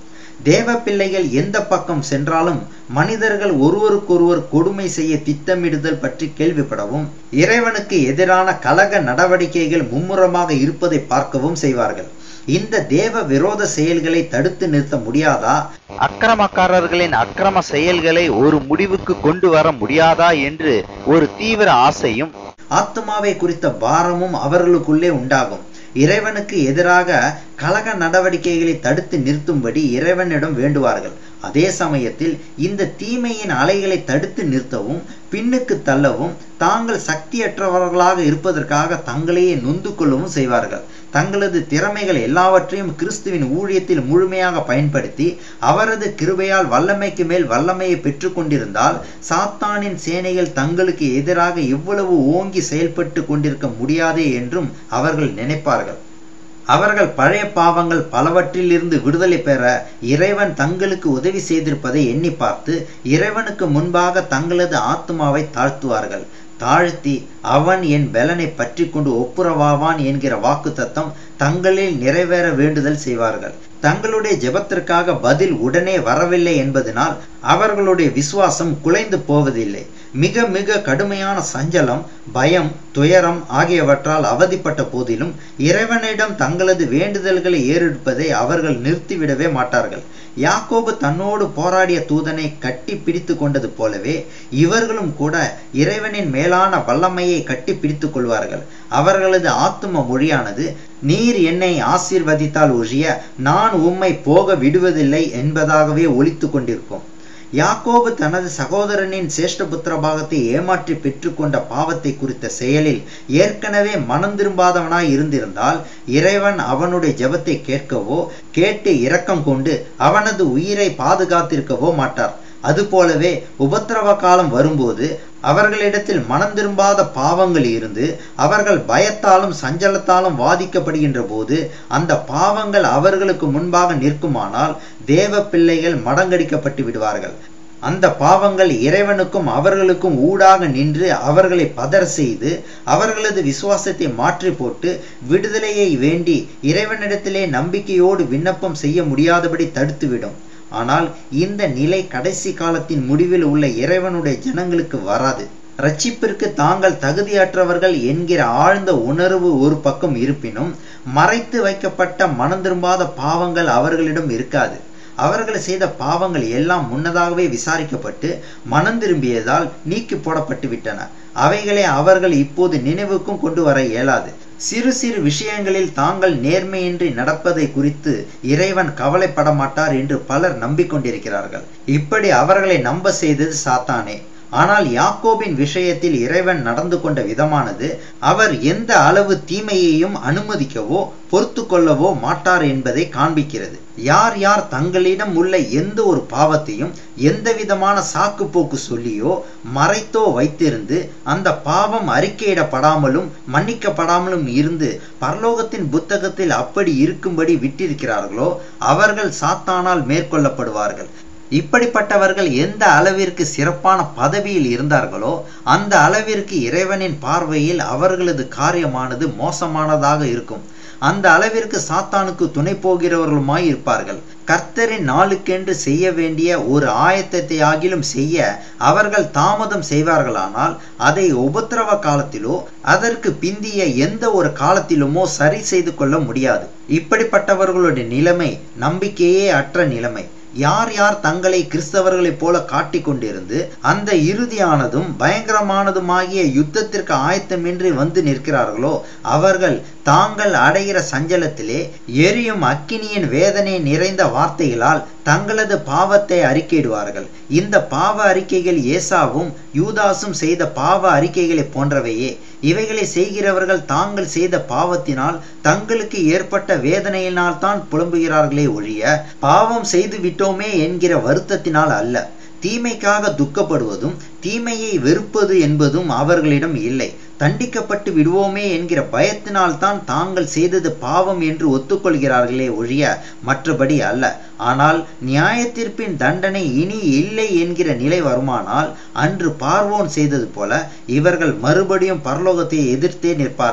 Speaker 1: தேவ பிள்ளைகள் எந்த பக்கம் சென்றாலும் மனிதர்கள் ஒருவருக்கொருவர் கொடுமை செய்ய திட்டமிடுதல் பற்றி கேள்விப்படவும் இறைவனுக்கு எதிரான கலக நடவடிக்கைகள் மும்முரமாக இருப்பதை பார்க்கவும் செய்வார்கள் இந்த தேவ விரோத செயல்களை தடுத்து நிறுத்த முடியாதா
Speaker 2: அக்கிரமக்காரர்களின் அக்கிரம செயல்களை ஒரு முடிவுக்கு கொண்டு வர முடியாதா என்று ஒரு தீவிர ஆசையும்
Speaker 1: ஆத்மாவை குறித்த பாரமும் அவர்களுக்குள்ளே உண்டாகும் இறைவனுக்கு எதிராக கலக நடவடிக்கைகளை தடுத்து நிறுத்தும்படி இறைவனிடம் வேண்டுவார்கள் அதே சமயத்தில் இந்த தீமையின் அலைகளை தடுத்து நிறுத்தவும் பின்னுக்கு தள்ளவும் தாங்கள் சக்தியற்றவர்களாக இருப்பதற்காக தங்களையே நொந்து கொள்ளவும் செய்வார்கள் தங்களது திறமைகள் எல்லாவற்றையும் கிறிஸ்துவின் ஊழியத்தில் முழுமையாக பயன்படுத்தி அவரது கிருபையால் வல்லமைக்கு மேல் வல்லமையை பெற்று கொண்டிருந்தால் சாத்தானின் சேனைகள் தங்களுக்கு எதிராக எவ்வளவு ஓங்கி செயல்பட்டு கொண்டிருக்க முடியாதே என்றும் அவர்கள் நினைப்பார்கள் அவர்கள் பழைய பாவங்கள் பலவற்றிலிருந்து விடுதலை பெற இறைவன் தங்களுக்கு உதவி செய்திருப்பதை எண்ணி பார்த்து இறைவனுக்கு முன்பாக தங்களது ஆத்மாவை தாழ்த்துவார்கள் தாழ்த்தி அவன் என் பலனை பற்றி கொண்டு ஒப்புரவாவான் என்கிற வாக்கு தத்தம் தங்களில் நிறைவேற வேண்டுதல் செய்வார்கள் தங்களுடைய ஜெபத்திற்காக பதில் உடனே வரவில்லை என்பதனால் அவர்களுடைய விசுவாசம் குலைந்து போவதில்லை மிக மிக கடுமையான சஞ்சலம் பயம் துயரம் ஆகியவற்றால் அவதிப்பட்ட போதிலும் இறைவனிடம் தங்களது வேண்டுதல்களை ஏறெடுப்பதை அவர்கள் நிறுத்திவிடவே மாட்டார்கள் யாக்கோபு தன்னோடு போராடிய தூதனை கட்டி பிடித்து கொண்டது போலவே இவர்களும் கூட இறைவனின் மேலான வல்லமையை கட்டி பிடித்துக் கொள்வார்கள் அவர்களது ஆத்தும மொழியானது நீர் என்னை ஆசீர்வதித்தால் ஒழிய நான் உம்மை போக விடுவதில்லை என்பதாகவே ஒலித்து கொண்டிருக்கும் யாக்கோபு தனது சகோதரனின் சேஷ்ட புத்திர பாகத்தை ஏமாற்றி பெற்றுக்கொண்ட பாவத்தை குறித்த செயலில் ஏற்கனவே மனம் திரும்பாதவனாய் இருந்திருந்தால் இறைவன் அவனுடைய ஜெபத்தை கேட்கவோ கேட்டு இரக்கம் கொண்டு அவனது உயிரை பாதுகாத்திருக்கவோ மாட்டார் அதுபோலவே உபத்திரவ காலம் வரும்போது அவர்களிடத்தில் மனம் திரும்பாத பாவங்கள் இருந்து அவர்கள் பயத்தாலும் சஞ்சலத்தாலும் வாதிக்கப்படுகின்ற போது அந்த பாவங்கள் அவர்களுக்கு முன்பாக நிற்குமானால் தேவ பிள்ளைகள் மடங்கடிக்கப்பட்டு விடுவார்கள் அந்த பாவங்கள் இறைவனுக்கும் அவர்களுக்கும் ஊடாக நின்று அவர்களை பதற செய்து அவர்களது விசுவாசத்தை மாற்றி போட்டு விடுதலையை வேண்டி இறைவனிடத்திலே நம்பிக்கையோடு விண்ணப்பம் செய்ய முடியாதபடி தடுத்துவிடும் ஆனால் இந்த நிலை கடைசி காலத்தின் முடிவில் உள்ள இறைவனுடைய ஜனங்களுக்கு வராது ரட்சிப்பிற்கு தாங்கள் தகுதியற்றவர்கள் என்கிற ஆழ்ந்த உணர்வு ஒரு பக்கம் இருப்பினும் மறைத்து வைக்கப்பட்ட மனம் திரும்பாத பாவங்கள் அவர்களிடம் இருக்காது அவர்கள் செய்த பாவங்கள் எல்லாம் முன்னதாகவே விசாரிக்கப்பட்டு மனம் திரும்பியதால் நீக்கி போடப்பட்டு விட்டன அவைகளை அவர்கள் இப்போது நினைவுக்கும் கொண்டு வர இயலாது சிறு சிறு விஷயங்களில் தாங்கள் நேர்மையின்றி நடப்பதை குறித்து இறைவன் கவலைப்பட மாட்டார் என்று பலர் நம்பிக்கொண்டிருக்கிறார்கள் இப்படி அவர்களை நம்ப செய்தது சாத்தானே ஆனால் யாக்கோபின் விஷயத்தில் இறைவன் நடந்து கொண்ட விதமானது அவர் எந்த அளவு தீமையையும் அனுமதிக்கவோ பொறுத்து கொள்ளவோ மாட்டார் என்பதை காண்பிக்கிறது யார் யார் தங்களிடம் உள்ள எந்த ஒரு பாவத்தையும் எந்த விதமான சாக்கு போக்கு சொல்லியோ மறைத்தோ வைத்திருந்து அந்த பாவம் அறிக்கையிடப்படாமலும் மன்னிக்கப்படாமலும் இருந்து பரலோகத்தின் புத்தகத்தில் அப்படி இருக்கும்படி விட்டிருக்கிறார்களோ அவர்கள் சாத்தானால் மேற்கொள்ளப்படுவார்கள் இப்படிப்பட்டவர்கள் எந்த அளவிற்கு சிறப்பான பதவியில் இருந்தார்களோ அந்த அளவிற்கு இறைவனின் பார்வையில் அவர்களது காரியமானது மோசமானதாக இருக்கும் அந்த அளவிற்கு சாத்தானுக்கு துணை போகிறவர்களுமாய் இருப்பார்கள் கர்த்தரின் நாளுக்கென்று செய்ய வேண்டிய ஒரு ஆயத்தத்தை ஆகிலும் செய்ய அவர்கள் தாமதம் செய்வார்களானால் அதை உபத்திரவ காலத்திலோ அதற்கு பிந்திய எந்த ஒரு காலத்திலுமோ சரி செய்து கொள்ள முடியாது இப்படிப்பட்டவர்களுடைய நிலைமை நம்பிக்கையே அற்ற நிலைமை யார் யார் தங்களை கிறிஸ்தவர்களைப் போல காட்டிக் கொண்டிருந்து அந்த இறுதியானதும் பயங்கரமானதுமாகிய யுத்தத்திற்கு ஆயத்தமின்றி வந்து நிற்கிறார்களோ அவர்கள் தாங்கள் அடைகிற சஞ்சலத்திலே எரியும் அக்கினியின் வேதனை நிறைந்த வார்த்தைகளால் தங்களது பாவத்தை அறிக்கையிடுவார்கள் இந்த பாவ அறிக்கைகள் ஏசாவும் யூதாசும் செய்த பாவ அறிக்கைகளை போன்றவையே இவைகளை செய்கிறவர்கள் தாங்கள் செய்த பாவத்தினால் தங்களுக்கு ஏற்பட்ட வேதனையினால் தான் புலம்புகிறார்களே ஒழிய பாவம் செய்து விட்டோமே என்கிற வருத்தத்தினால் அல்ல தீமைக்காக துக்கப்படுவதும் தீமையை வெறுப்பது என்பதும் அவர்களிடம் இல்லை தண்டிக்கப்பட்டு விடுவோமே என்கிற பயத்தினால் தான் தாங்கள் செய்தது பாவம் என்று ஒத்துக்கொள்கிறார்களே ஒழிய மற்றபடி அல்ல ஆனால் நியாயத்தீர்ப்பின் தண்டனை இனி இல்லை என்கிற நிலை வருமானால் அன்று பார்வோன் செய்தது போல இவர்கள் மறுபடியும் பரலோகத்தை எதிர்த்தே நிற்பார்கள்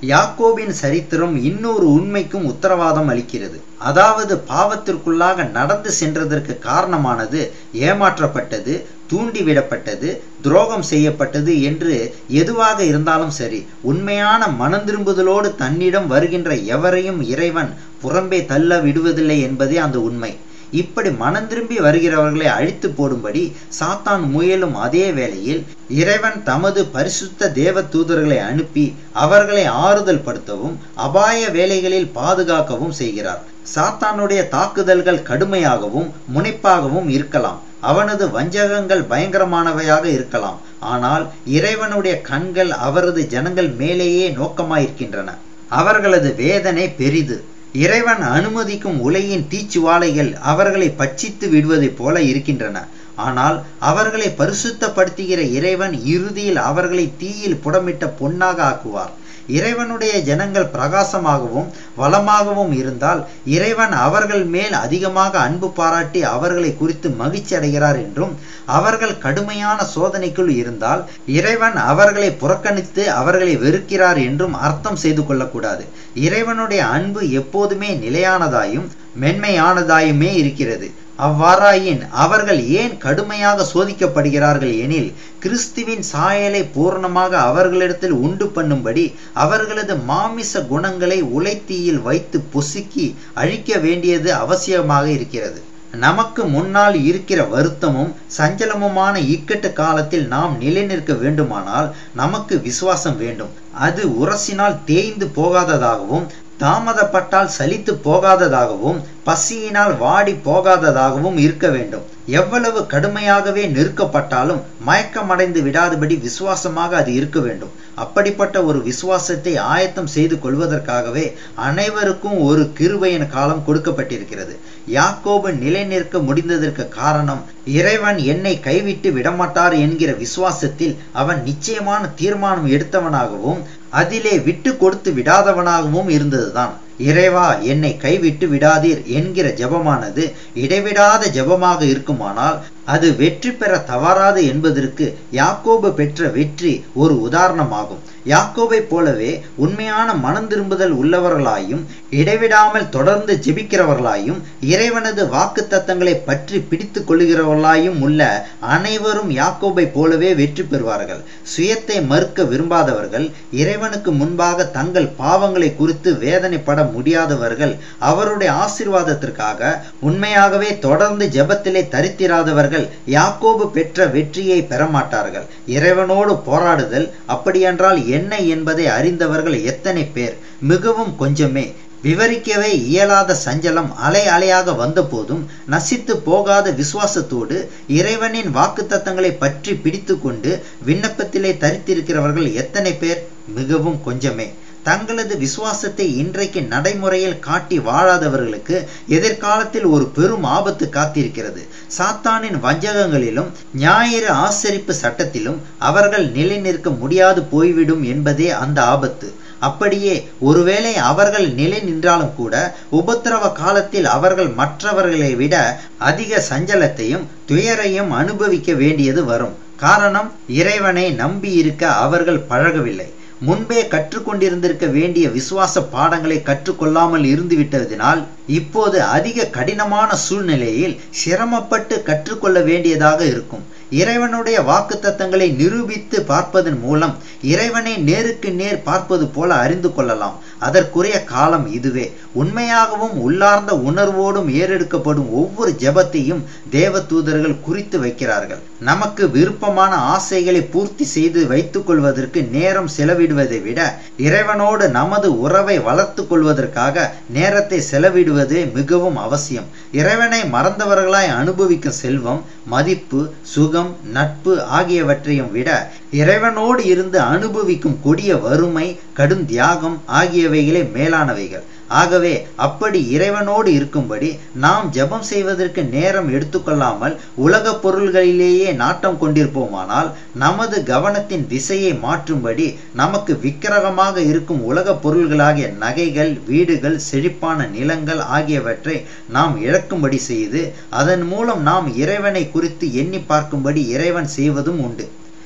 Speaker 1: யாக்கோபின் சரித்திரம் இன்னொரு உண்மைக்கும் உத்தரவாதம் அளிக்கிறது அதாவது பாவத்திற்குள்ளாக நடந்து சென்றதற்கு காரணமானது ஏமாற்றப்பட்டது தூண்டிவிடப்பட்டது துரோகம் செய்யப்பட்டது என்று எதுவாக இருந்தாலும் சரி உண்மையான மனந்திரும்புதலோடு தன்னிடம் வருகின்ற எவரையும் இறைவன் புறம்பே தள்ள விடுவதில்லை என்பதே அந்த உண்மை இப்படி மனம் திரும்பி வருகிறவர்களை அழித்து போடும்படி சாத்தான் முயலும் அதே வேளையில் இறைவன் தமது பரிசுத்த தேவ தூதர்களை அனுப்பி அவர்களை ஆறுதல் படுத்தவும் அபாய வேலைகளில் பாதுகாக்கவும் செய்கிறார் சாத்தானுடைய தாக்குதல்கள் கடுமையாகவும் முனைப்பாகவும் இருக்கலாம் அவனது வஞ்சகங்கள் பயங்கரமானவையாக இருக்கலாம் ஆனால் இறைவனுடைய கண்கள் அவரது ஜனங்கள் மேலேயே நோக்கமாயிருக்கின்றன அவர்களது வேதனை பெரிது இறைவன் அனுமதிக்கும் உலகின் தீச்சுவாலைகள் அவர்களை பட்சித்து விடுவதைப் போல இருக்கின்றன ஆனால் அவர்களை பரிசுத்தப்படுத்துகிற இறைவன் இறுதியில் அவர்களை தீயில் புடமிட்ட பொன்னாக ஆக்குவார் இறைவனுடைய ஜனங்கள் பிரகாசமாகவும் வளமாகவும் இருந்தால் இறைவன் அவர்கள் மேல் அதிகமாக அன்பு பாராட்டி அவர்களை குறித்து மகிழ்ச்சி அடைகிறார் என்றும் அவர்கள் கடுமையான சோதனைக்குள் இருந்தால் இறைவன் அவர்களை புறக்கணித்து அவர்களை வெறுக்கிறார் என்றும் அர்த்தம் செய்து கொள்ளக்கூடாது இறைவனுடைய அன்பு எப்போதுமே நிலையானதாயும் மென்மையானதாயுமே இருக்கிறது அவ்வாறாயின் அவர்கள் ஏன் கடுமையாக சோதிக்கப்படுகிறார்கள் எனில் கிறிஸ்துவின் சாயலை பூர்ணமாக அவர்களிடத்தில் உண்டு பண்ணும்படி அவர்களது மாமிச குணங்களை உலைத்தீயில் வைத்து பொசுக்கி அழிக்க வேண்டியது அவசியமாக இருக்கிறது நமக்கு முன்னால் இருக்கிற வருத்தமும் சஞ்சலமுமான இக்கட்டு காலத்தில் நாம் நிலைநிற்க வேண்டுமானால் நமக்கு விசுவாசம் வேண்டும் அது உரசினால் தேய்ந்து போகாததாகவும் தாமதப்பட்டால் சலித்து போகாததாகவும் பசியினால் வாடி போகாததாகவும் இருக்க வேண்டும் எவ்வளவு கடுமையாகவே நெருக்கப்பட்டாலும் மயக்கமடைந்து விடாதபடி விசுவாசமாக அது இருக்க வேண்டும் அப்படிப்பட்ட ஒரு விசுவாசத்தை ஆயத்தம் செய்து கொள்வதற்காகவே அனைவருக்கும் ஒரு கிருபையின் காலம் கொடுக்கப்பட்டிருக்கிறது யாக்கோபு நிலை நிற்க முடிந்ததற்கு காரணம் இறைவன் என்னை கைவிட்டு விடமாட்டார் என்கிற விசுவாசத்தில் அவன் நிச்சயமான தீர்மானம் எடுத்தவனாகவும் அதிலே விட்டு கொடுத்து விடாதவனாகவும் இருந்ததுதான் இறைவா என்னை கைவிட்டு விடாதீர் என்கிற ஜெபமானது இடைவிடாத ஜெபமாக இருக்குமானால் அது வெற்றி பெற தவறாது என்பதற்கு யாக்கோபு பெற்ற வெற்றி ஒரு உதாரணமாகும் யாக்கோபை போலவே உண்மையான மனம் திரும்புதல் உள்ளவர்களாயும் இடைவிடாமல் தொடர்ந்து ஜெபிக்கிறவர்களாயும் இறைவனது வாக்கு தத்தங்களை பற்றி பிடித்து கொள்ளுகிறவர்களாயும் உள்ள அனைவரும் யாக்கோபை போலவே வெற்றி பெறுவார்கள் சுயத்தை மறுக்க விரும்பாதவர்கள் இறைவனுக்கு முன்பாக தங்கள் பாவங்களை குறித்து வேதனைப்பட முடியாதவர்கள் அவருடைய ஆசிர்வாதத்திற்காக உண்மையாகவே தொடர்ந்து ஜெபத்திலே தரித்திராதவர்கள் யாக்கோபு பெற்ற வெற்றியை பெறமாட்டார்கள் இறைவனோடு போராடுதல் அப்படியென்றால் என்ன என்பதை அறிந்தவர்கள் எத்தனை பேர் மிகவும் கொஞ்சமே விவரிக்கவே இயலாத சஞ்சலம் அலை அலையாக வந்தபோதும் நசித்து போகாத விசுவாசத்தோடு இறைவனின் வாக்குத்தத்தங்களை பற்றி பிடித்து கொண்டு விண்ணப்பத்திலே தரித்திருக்கிறவர்கள் எத்தனை பேர் மிகவும் கொஞ்சமே தங்களது விசுவாசத்தை இன்றைக்கு நடைமுறையில் காட்டி வாழாதவர்களுக்கு எதிர்காலத்தில் ஒரு பெரும் ஆபத்து காத்திருக்கிறது சாத்தானின் வஞ்சகங்களிலும் ஞாயிறு ஆசரிப்பு சட்டத்திலும் அவர்கள் நிலை நிற்க முடியாது போய்விடும் என்பதே அந்த ஆபத்து அப்படியே ஒருவேளை அவர்கள் நிலை நின்றாலும் கூட உபத்திரவ காலத்தில் அவர்கள் மற்றவர்களை விட அதிக சஞ்சலத்தையும் துயரையும் அனுபவிக்க வேண்டியது வரும் காரணம் இறைவனை நம்பி இருக்க அவர்கள் பழகவில்லை முன்பே கற்றுக்கொண்டிருந்திருக்க வேண்டிய விசுவாச பாடங்களை கற்றுக்கொள்ளாமல் இருந்துவிட்டதினால் இப்போது அதிக கடினமான சூழ்நிலையில் சிரமப்பட்டு கற்றுக்கொள்ள வேண்டியதாக இருக்கும் இறைவனுடைய வாக்குத்தத்தங்களை நிரூபித்து பார்ப்பதன் மூலம் இறைவனை நேருக்கு நேர் பார்ப்பது போல அறிந்து கொள்ளலாம் அதற்குரிய காலம் இதுவே உண்மையாகவும் உள்ளார்ந்த உணர்வோடும் ஏறெடுக்கப்படும் ஒவ்வொரு ஜெபத்தையும் தேவ தூதர்கள் குறித்து வைக்கிறார்கள் நமக்கு விருப்பமான ஆசைகளை பூர்த்தி செய்து வைத்துக் கொள்வதற்கு நேரம் செலவிடுவதை விட இறைவனோடு நமது உறவை வளர்த்து கொள்வதற்காக நேரத்தை செலவிடுவது மிகவும் அவசியம் இறைவனை மறந்தவர்களாய் அனுபவிக்கும் செல்வம் மதிப்பு சுகம் நட்பு ஆகியவற்றையும் விட இறைவனோடு இருந்து அனுபவிக்கும் கொடிய வறுமை கடும் தியாகம் ஆகியவைகளே மேலானவைகள் ஆகவே அப்படி இறைவனோடு இருக்கும்படி நாம் ஜெபம் செய்வதற்கு நேரம் எடுத்துக்கொள்ளாமல் உலக பொருள்களிலேயே நாட்டம் கொண்டிருப்போமானால் நமது கவனத்தின் திசையை மாற்றும்படி நமக்கு விக்கிரகமாக இருக்கும் உலக பொருள்களாகிய நகைகள் வீடுகள் செழிப்பான நிலங்கள் ஆகியவற்றை நாம் இழக்கும்படி செய்து அதன் மூலம் நாம் இறைவனை குறித்து எண்ணி பார்க்கும்படி இறைவன் செய்வதும் உண்டு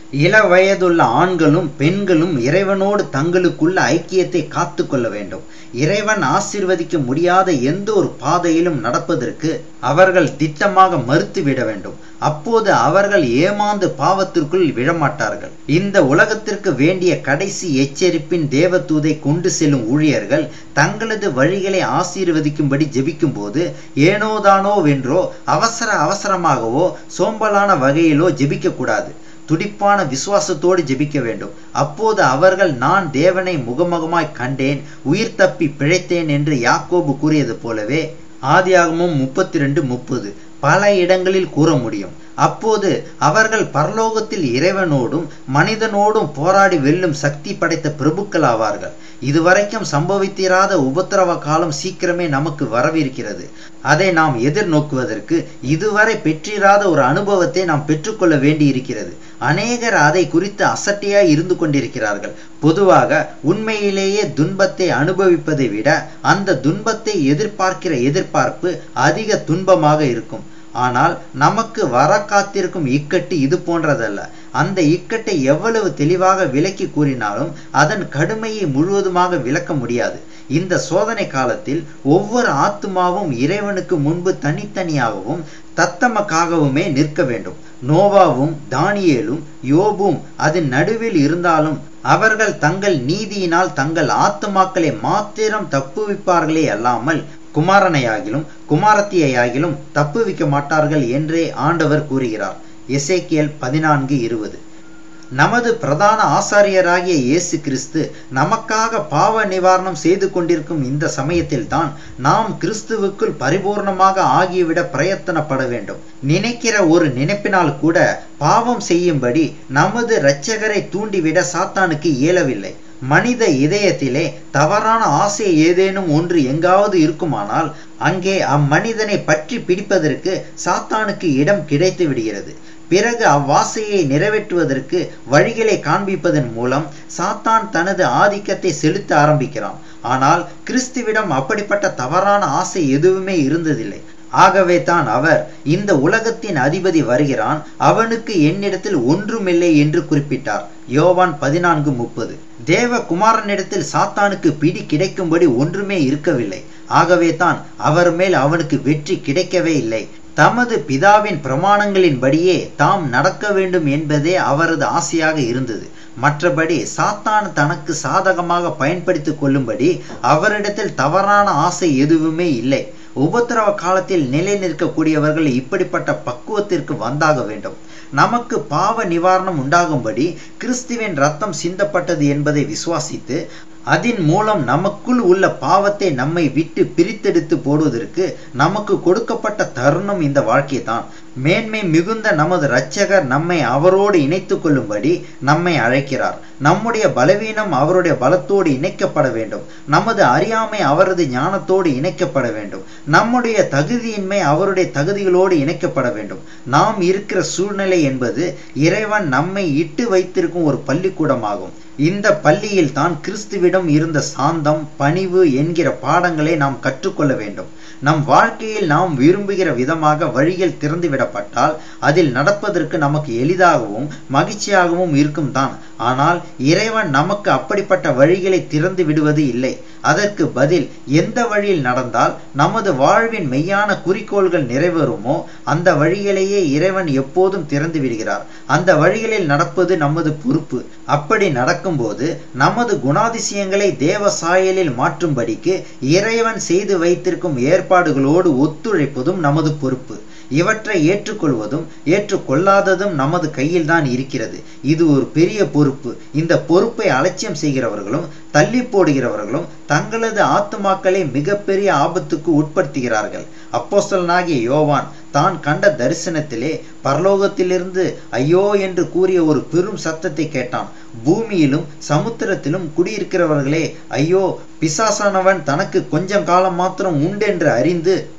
Speaker 1: இள வயதுள்ள ஆண்களும் பெண்களும் இறைவனோடு தங்களுக்குள்ள ஐக்கியத்தை காத்து கொள்ள வேண்டும் இறைவன் ஆசிர்வதிக்க முடியாத எந்த ஒரு பாதையிலும் நடப்பதற்கு அவர்கள் திட்டமாக மறுத்துவிட வேண்டும் அப்போது அவர்கள் ஏமாந்து பாவத்திற்குள் விழமாட்டார்கள் இந்த உலகத்திற்கு வேண்டிய கடைசி எச்சரிப்பின் தேவதூதை கொண்டு செல்லும் ஊழியர்கள் தங்களது வழிகளை ஆசீர்வதிக்கும்படி ஜெபிக்கும் போது ஏனோதானோ வென்றோ அவசர அவசரமாகவோ சோம்பலான வகையிலோ ஜெபிக்க கூடாது துடிப்பான விசுவாசத்தோடு ஜெபிக்க வேண்டும் அப்போது அவர்கள் நான் தேவனை முகமுகமாய் கண்டேன் உயிர் தப்பி பிழைத்தேன் என்று யாக்கோபு கூறியது போலவே ஆதியாகமும் முப்பத்தி ரெண்டு முப்பது பல இடங்களில் கூற முடியும் அப்போது அவர்கள் பரலோகத்தில் இறைவனோடும் மனிதனோடும் போராடி வெல்லும் சக்தி படைத்த பிரபுக்கள் ஆவார்கள் இதுவரைக்கும் சம்பவித்திராத உபத்திரவ காலம் சீக்கிரமே நமக்கு வரவிருக்கிறது அதை நாம் எதிர்நோக்குவதற்கு இதுவரை பெற்றிராத ஒரு அனுபவத்தை நாம் பெற்றுக்கொள்ள வேண்டியிருக்கிறது அநேகர் அதை குறித்து அசட்டையாய் இருந்து கொண்டிருக்கிறார்கள் பொதுவாக உண்மையிலேயே துன்பத்தை அனுபவிப்பதை விட அந்த துன்பத்தை எதிர்பார்க்கிற எதிர்பார்ப்பு அதிக துன்பமாக இருக்கும் ஆனால் நமக்கு வர காத்திருக்கும் இக்கட்டு இது போன்றதல்ல அந்த இக்கட்டை எவ்வளவு தெளிவாக விளக்கி கூறினாலும் அதன் கடுமையை முழுவதுமாக விளக்க முடியாது இந்த சோதனை காலத்தில் ஒவ்வொரு ஆத்துமாவும் இறைவனுக்கு முன்பு தனித்தனியாகவும் தத்தமக்காகவுமே நிற்க வேண்டும் நோவாவும் தானியேலும் யோபும் அதன் நடுவில் இருந்தாலும் அவர்கள் தங்கள் நீதியினால் தங்கள் ஆத்துமாக்களை மாத்திரம் தப்புவிப்பார்களே அல்லாமல் குமாரனையாகிலும் குமாரத்தியையாகிலும் தப்புவிக்க மாட்டார்கள் என்றே ஆண்டவர் கூறுகிறார் எசேக்கியல் பதினான்கு இருபது நமது பிரதான ஆசாரியராகிய இயேசு கிறிஸ்து நமக்காக பாவ நிவாரணம் செய்து கொண்டிருக்கும் இந்த சமயத்தில்தான் நாம் கிறிஸ்துவுக்குள் பரிபூர்ணமாக ஆகிவிட பிரயத்தனப்பட வேண்டும் நினைக்கிற ஒரு நினைப்பினால் கூட பாவம் செய்யும்படி நமது இரட்சகரை தூண்டிவிட சாத்தானுக்கு இயலவில்லை மனித இதயத்திலே தவறான ஆசை ஏதேனும் ஒன்று எங்காவது இருக்குமானால் அங்கே அம்மனிதனை பற்றி பிடிப்பதற்கு சாத்தானுக்கு இடம் கிடைத்து விடுகிறது பிறகு அவ்வாசையை நிறைவேற்றுவதற்கு வழிகளை காண்பிப்பதன் மூலம் சாத்தான் தனது ஆதிக்கத்தை செலுத்த ஆரம்பிக்கிறான் ஆனால் கிறிஸ்துவிடம் அப்படிப்பட்ட தவறான ஆசை எதுவுமே இருந்ததில்லை ஆகவே தான் அவர் இந்த உலகத்தின் அதிபதி வருகிறான் அவனுக்கு என்னிடத்தில் ஒன்றுமில்லை என்று குறிப்பிட்டார் யோவான் பதினான்கு முப்பது தேவ குமாரனிடத்தில் சாத்தானுக்கு பிடி கிடைக்கும்படி ஒன்றுமே இருக்கவில்லை ஆகவே தான் அவர் மேல் அவனுக்கு வெற்றி கிடைக்கவே இல்லை தமது பிதாவின் பிரமாணங்களின்படியே தாம் நடக்க வேண்டும் என்பதே அவரது ஆசையாக இருந்தது மற்றபடி சாத்தான் தனக்கு சாதகமாக பயன்படுத்திக் கொள்ளும்படி அவரிடத்தில் தவறான ஆசை எதுவுமே இல்லை உபத்திரவ காலத்தில் நிலை நிற்கக்கூடியவர்கள் இப்படிப்பட்ட பக்குவத்திற்கு வந்தாக வேண்டும் நமக்கு பாவ நிவாரணம் உண்டாகும்படி கிறிஸ்துவின் ரத்தம் சிந்தப்பட்டது என்பதை விசுவாசித்து அதன் மூலம் நமக்குள் உள்ள பாவத்தை நம்மை விட்டு பிரித்தெடுத்து போடுவதற்கு நமக்கு கொடுக்கப்பட்ட தருணம் இந்த வாழ்க்கை தான் மேன்மை மிகுந்த நமது இரட்சகர் நம்மை அவரோடு இணைத்துக் கொள்ளும்படி நம்மை அழைக்கிறார் நம்முடைய பலவீனம் அவருடைய பலத்தோடு இணைக்கப்பட வேண்டும் நமது அறியாமை அவரது ஞானத்தோடு இணைக்கப்பட வேண்டும் நம்முடைய தகுதியின்மை அவருடைய தகுதிகளோடு இணைக்கப்பட வேண்டும் நாம் இருக்கிற சூழ்நிலை என்பது இறைவன் நம்மை இட்டு வைத்திருக்கும் ஒரு பள்ளிக்கூடமாகும் இந்த பள்ளியில் தான் கிறிஸ்துவிடம் இருந்த சாந்தம் பணிவு என்கிற பாடங்களை நாம் கற்றுக்கொள்ள வேண்டும் நம் வாழ்க்கையில் நாம் விரும்புகிற விதமாக வழிகள் திறந்துவிடப்பட்டால் அதில் நடப்பதற்கு நமக்கு எளிதாகவும் மகிழ்ச்சியாகவும் இருக்கும் தான் ஆனால் இறைவன் நமக்கு அப்படிப்பட்ட வழிகளை திறந்து விடுவது இல்லை அதற்கு பதில் எந்த வழியில் நடந்தால் நமது வாழ்வின் மெய்யான குறிக்கோள்கள் நிறைவேறுமோ அந்த வழிகளையே இறைவன் எப்போதும் திறந்து விடுகிறார் அந்த வழிகளில் நடப்பது நமது பொறுப்பு அப்படி நடக்கும்போது நமது குணாதிசயங்களை தேவ சாயலில் மாற்றும்படிக்கு இறைவன் செய்து வைத்திருக்கும் ஏற்பாடுகளோடு ஒத்துழைப்பதும் நமது பொறுப்பு இவற்றை ஏற்றுக்கொள்வதும் ஏற்றுக்கொள்ளாததும் நமது கையில் தான் இருக்கிறது இது ஒரு பெரிய பொறுப்பு இந்த பொறுப்பை அலட்சியம் செய்கிறவர்களும் தள்ளி போடுகிறவர்களும் தங்களது ஆத்துமாக்களை மிகப்பெரிய ஆபத்துக்கு உட்படுத்துகிறார்கள் அப்போஸ்தலனாகிய யோவான் தான் கண்ட தரிசனத்திலே பரலோகத்திலிருந்து ஐயோ என்று கூறிய ஒரு பெரும் சத்தத்தை கேட்டான் பூமியிலும் சமுத்திரத்திலும் குடியிருக்கிறவர்களே ஐயோ பிசாசானவன் தனக்கு கொஞ்சம் காலம் மாத்திரம் உண்டென்று அறிந்து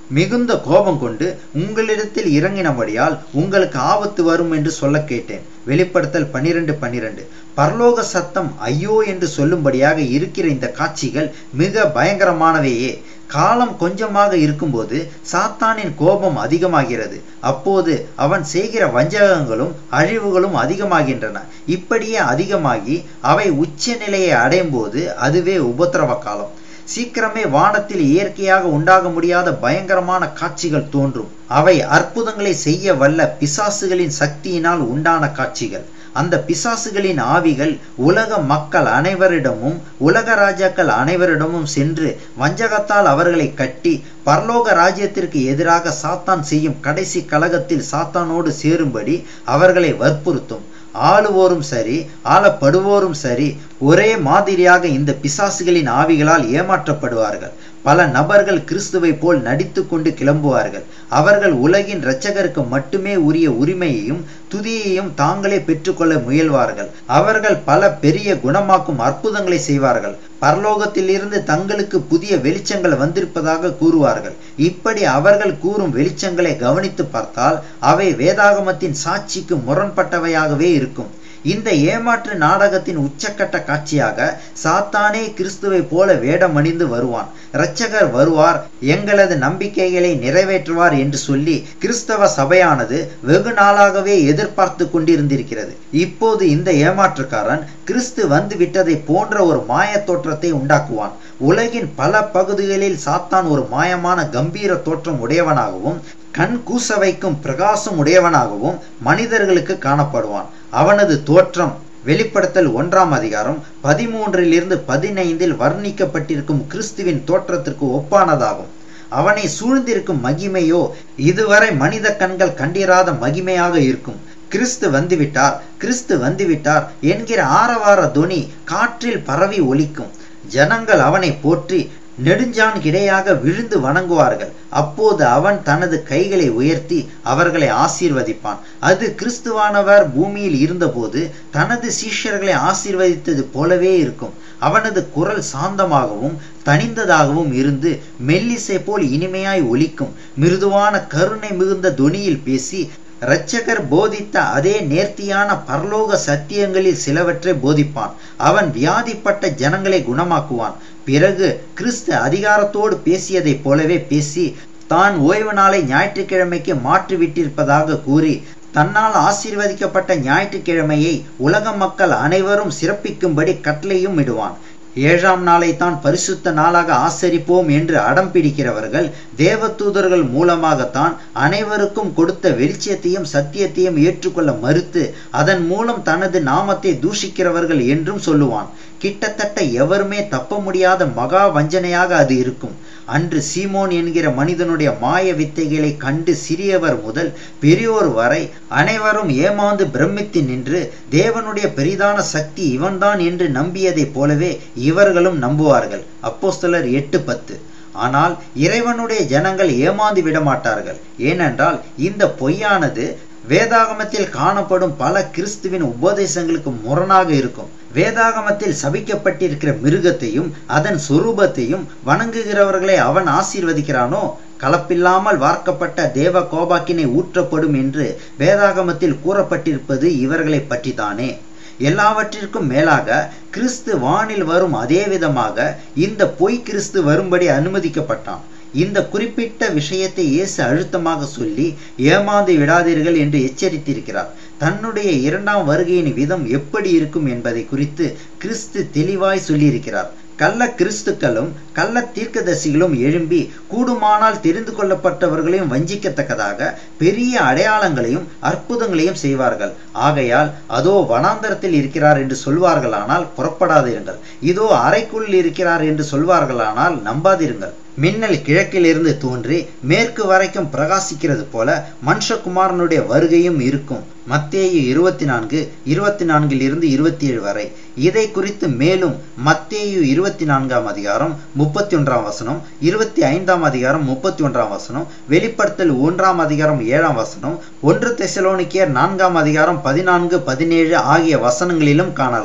Speaker 1: மிகுந்த கோபம் கொண்டு உங்களிடத்தில் இறங்கினபடியால் உங்களுக்கு ஆபத்து வரும் என்று சொல்ல கேட்டேன் வெளிப்படுத்தல் பனிரெண்டு பனிரெண்டு பரலோக சத்தம் ஐயோ என்று சொல்லும்படியாக இருக்கிற இந்த காட்சிகள் மிக பயங்கரமானவையே காலம் கொஞ்சமாக இருக்கும்போது சாத்தானின் கோபம் அதிகமாகிறது அப்போது அவன் செய்கிற வஞ்சகங்களும் அழிவுகளும் அதிகமாகின்றன இப்படியே அதிகமாகி அவை உச்ச நிலையை அடையும் போது அதுவே உபத்திரவ காலம் சீக்கிரமே வானத்தில் இயற்கையாக உண்டாக முடியாத பயங்கரமான காட்சிகள் தோன்றும் அவை அற்புதங்களை செய்ய வல்ல பிசாசுகளின் சக்தியினால் உண்டான காட்சிகள் அந்த பிசாசுகளின் ஆவிகள் உலக மக்கள் அனைவரிடமும் உலக ராஜாக்கள் அனைவரிடமும் சென்று வஞ்சகத்தால் அவர்களை கட்டி பரலோக ராஜ்யத்திற்கு எதிராக சாத்தான் செய்யும் கடைசி கழகத்தில் சாத்தானோடு சேரும்படி அவர்களை வற்புறுத்தும் ஆளுவோரும் சரி ஆளப்படுவோரும் சரி ஒரே மாதிரியாக இந்த பிசாசுகளின் ஆவிகளால் ஏமாற்றப்படுவார்கள் பல நபர்கள் கிறிஸ்துவை போல் நடித்து கொண்டு கிளம்புவார்கள் அவர்கள் உலகின் இரட்சகருக்கு மட்டுமே உரிய உரிமையையும் துதியையும் தாங்களே பெற்றுக்கொள்ள முயல்வார்கள் அவர்கள் பல பெரிய குணமாக்கும் அற்புதங்களை செய்வார்கள் பரலோகத்தில் இருந்து தங்களுக்கு புதிய வெளிச்சங்கள் வந்திருப்பதாக கூறுவார்கள் இப்படி அவர்கள் கூறும் வெளிச்சங்களை கவனித்து பார்த்தால் அவை வேதாகமத்தின் சாட்சிக்கு முரண்பட்டவையாகவே இருக்கும் இந்த ஏமாற்று நாடகத்தின் உச்சக்கட்ட காட்சியாக சாத்தானே கிறிஸ்துவை போல வேடமணிந்து வருவான் இரட்சகர் வருவார் எங்களது நம்பிக்கைகளை நிறைவேற்றுவார் என்று சொல்லி கிறிஸ்தவ சபையானது வெகு நாளாகவே எதிர்பார்த்து கொண்டிருந்திருக்கிறது இப்போது இந்த ஏமாற்றுக்காரன் கிறிஸ்து வந்து விட்டதை போன்ற ஒரு மாய தோற்றத்தை உண்டாக்குவான் உலகின் பல பகுதிகளில் சாத்தான் ஒரு மாயமான கம்பீர தோற்றம் உடையவனாகவும் கண் கூச வைக்கும் பிரகாசம் உடையவனாகவும் மனிதர்களுக்கு காணப்படுவான் அவனது தோற்றம் வெளிப்படுத்தல் ஒன்றாம் அதிகாரம் பதிமூன்றிலிருந்து பதினைந்தில் வர்ணிக்கப்பட்டிருக்கும் கிறிஸ்துவின் தோற்றத்திற்கு ஒப்பானதாகும் அவனை சூழ்ந்திருக்கும் மகிமையோ இதுவரை மனித கண்கள் கண்டிராத மகிமையாக இருக்கும் கிறிஸ்து வந்துவிட்டார் கிறிஸ்து வந்துவிட்டார் என்கிற ஆரவார துணி காற்றில் பரவி ஒலிக்கும் ஜனங்கள் அவனை போற்றி நெடுஞ்சான் கிடையாக விழுந்து வணங்குவார்கள் அப்போது அவன் தனது கைகளை உயர்த்தி அவர்களை ஆசீர்வதிப்பான் அது கிறிஸ்துவானவர் பூமியில் இருந்தபோது தனது சீஷர்களை ஆசீர்வதித்தது போலவே இருக்கும் அவனது குரல் சாந்தமாகவும் தனிந்ததாகவும் இருந்து மெல்லிசை போல் இனிமையாய் ஒலிக்கும் மிருதுவான கருணை மிகுந்த தொனியில் பேசி இரட்சகர் போதித்த அதே நேர்த்தியான பரலோக சத்தியங்களில் சிலவற்றை போதிப்பான் அவன் வியாதிப்பட்ட ஜனங்களை குணமாக்குவான் பிறகு கிறிஸ்து அதிகாரத்தோடு பேசியதைப் போலவே பேசி தான் ஓய்வு நாளை ஞாயிற்றுக்கிழமைக்கு மாற்றிவிட்டிருப்பதாக கூறி தன்னால் ஆசீர்வதிக்கப்பட்ட ஞாயிற்றுக்கிழமையை உலக மக்கள் அனைவரும் சிறப்பிக்கும்படி கட்டளையும் இடுவான் ஏழாம் நாளை தான் பரிசுத்த நாளாக ஆசரிப்போம் என்று அடம் பிடிக்கிறவர்கள் தேவதூதர்கள் மூலமாகத்தான் அனைவருக்கும் கொடுத்த வெளிச்சத்தையும் சத்தியத்தையும் ஏற்றுக்கொள்ள மறுத்து அதன் மூலம் தனது நாமத்தை தூஷிக்கிறவர்கள் என்றும் சொல்லுவான் கிட்டத்தட்ட எவருமே தப்ப முடியாத மகா வஞ்சனையாக அது இருக்கும் அன்று சீமோன் என்கிற மனிதனுடைய மாய வித்தைகளை கண்டு சிறியவர் முதல் பெரியோர் வரை அனைவரும் ஏமாந்து பிரமித்து நின்று தேவனுடைய பெரிதான சக்தி இவன்தான் என்று நம்பியதைப் போலவே இவர்களும் நம்புவார்கள் அப்போஸ்தலர் எட்டு பத்து ஆனால் இறைவனுடைய ஜனங்கள் ஏமாந்து விட மாட்டார்கள் ஏனென்றால் இந்த பொய்யானது வேதாகமத்தில் காணப்படும் பல கிறிஸ்துவின் உபதேசங்களுக்கு முரணாக இருக்கும் வேதாகமத்தில் சபிக்கப்பட்டிருக்கிற மிருகத்தையும் அதன் சொரூபத்தையும் வணங்குகிறவர்களை அவன் ஆசீர்வதிக்கிறானோ கலப்பில்லாமல் வார்க்கப்பட்ட தேவ கோபாக்கினை ஊற்றப்படும் என்று வேதாகமத்தில் கூறப்பட்டிருப்பது இவர்களை பற்றித்தானே எல்லாவற்றிற்கும் மேலாக கிறிஸ்து வானில் வரும் அதே விதமாக இந்த பொய் கிறிஸ்து வரும்படி அனுமதிக்கப்பட்டான் இந்த குறிப்பிட்ட விஷயத்தை இயேசு அழுத்தமாக சொல்லி ஏமாந்து விடாதீர்கள் என்று எச்சரித்திருக்கிறார் தன்னுடைய இரண்டாம் வருகையின் விதம் எப்படி இருக்கும் என்பதை குறித்து கிறிஸ்து தெளிவாய் சொல்லியிருக்கிறார் கள்ள கிறிஸ்துக்களும் கள்ள தீர்க்கதரிசிகளும் எழும்பி கூடுமானால் தெரிந்து கொள்ளப்பட்டவர்களையும் வஞ்சிக்கத்தக்கதாக பெரிய அடையாளங்களையும் அற்புதங்களையும் செய்வார்கள் ஆகையால் அதோ வனாந்தரத்தில் இருக்கிறார் என்று சொல்வார்களானால் புறப்படாதிருங்கள் இதோ அறைக்குள் இருக்கிறார் என்று சொல்வார்களானால் நம்பாதிருங்கள் மின்னல் கிழக்கிலிருந்து தோன்றி மேற்கு வரைக்கும் பிரகாசிக்கிறது போல மனுஷகுமாரனுடைய வருகையும் இருக்கும் மத்தேயு இருபத்தி நான்கு இருபத்தி நான்கில் இருந்து இருபத்தி ஏழு வரை இதை குறித்து மேலும் மத்தேயு இருபத்தி நான்காம் அதிகாரம் முப்பத்தி ஒன்றாம் வசனம் இருபத்தி ஐந்தாம் அதிகாரம் முப்பத்தி ஒன்றாம் வசனம் வெளிப்படுத்தல் ஒன்றாம் அதிகாரம் ஏழாம் வசனம் ஒன்று தெசலோனிக்கியர் நான்காம் அதிகாரம் பதினான்கு பதினேழு ஆகிய வசனங்களிலும் காணலாம்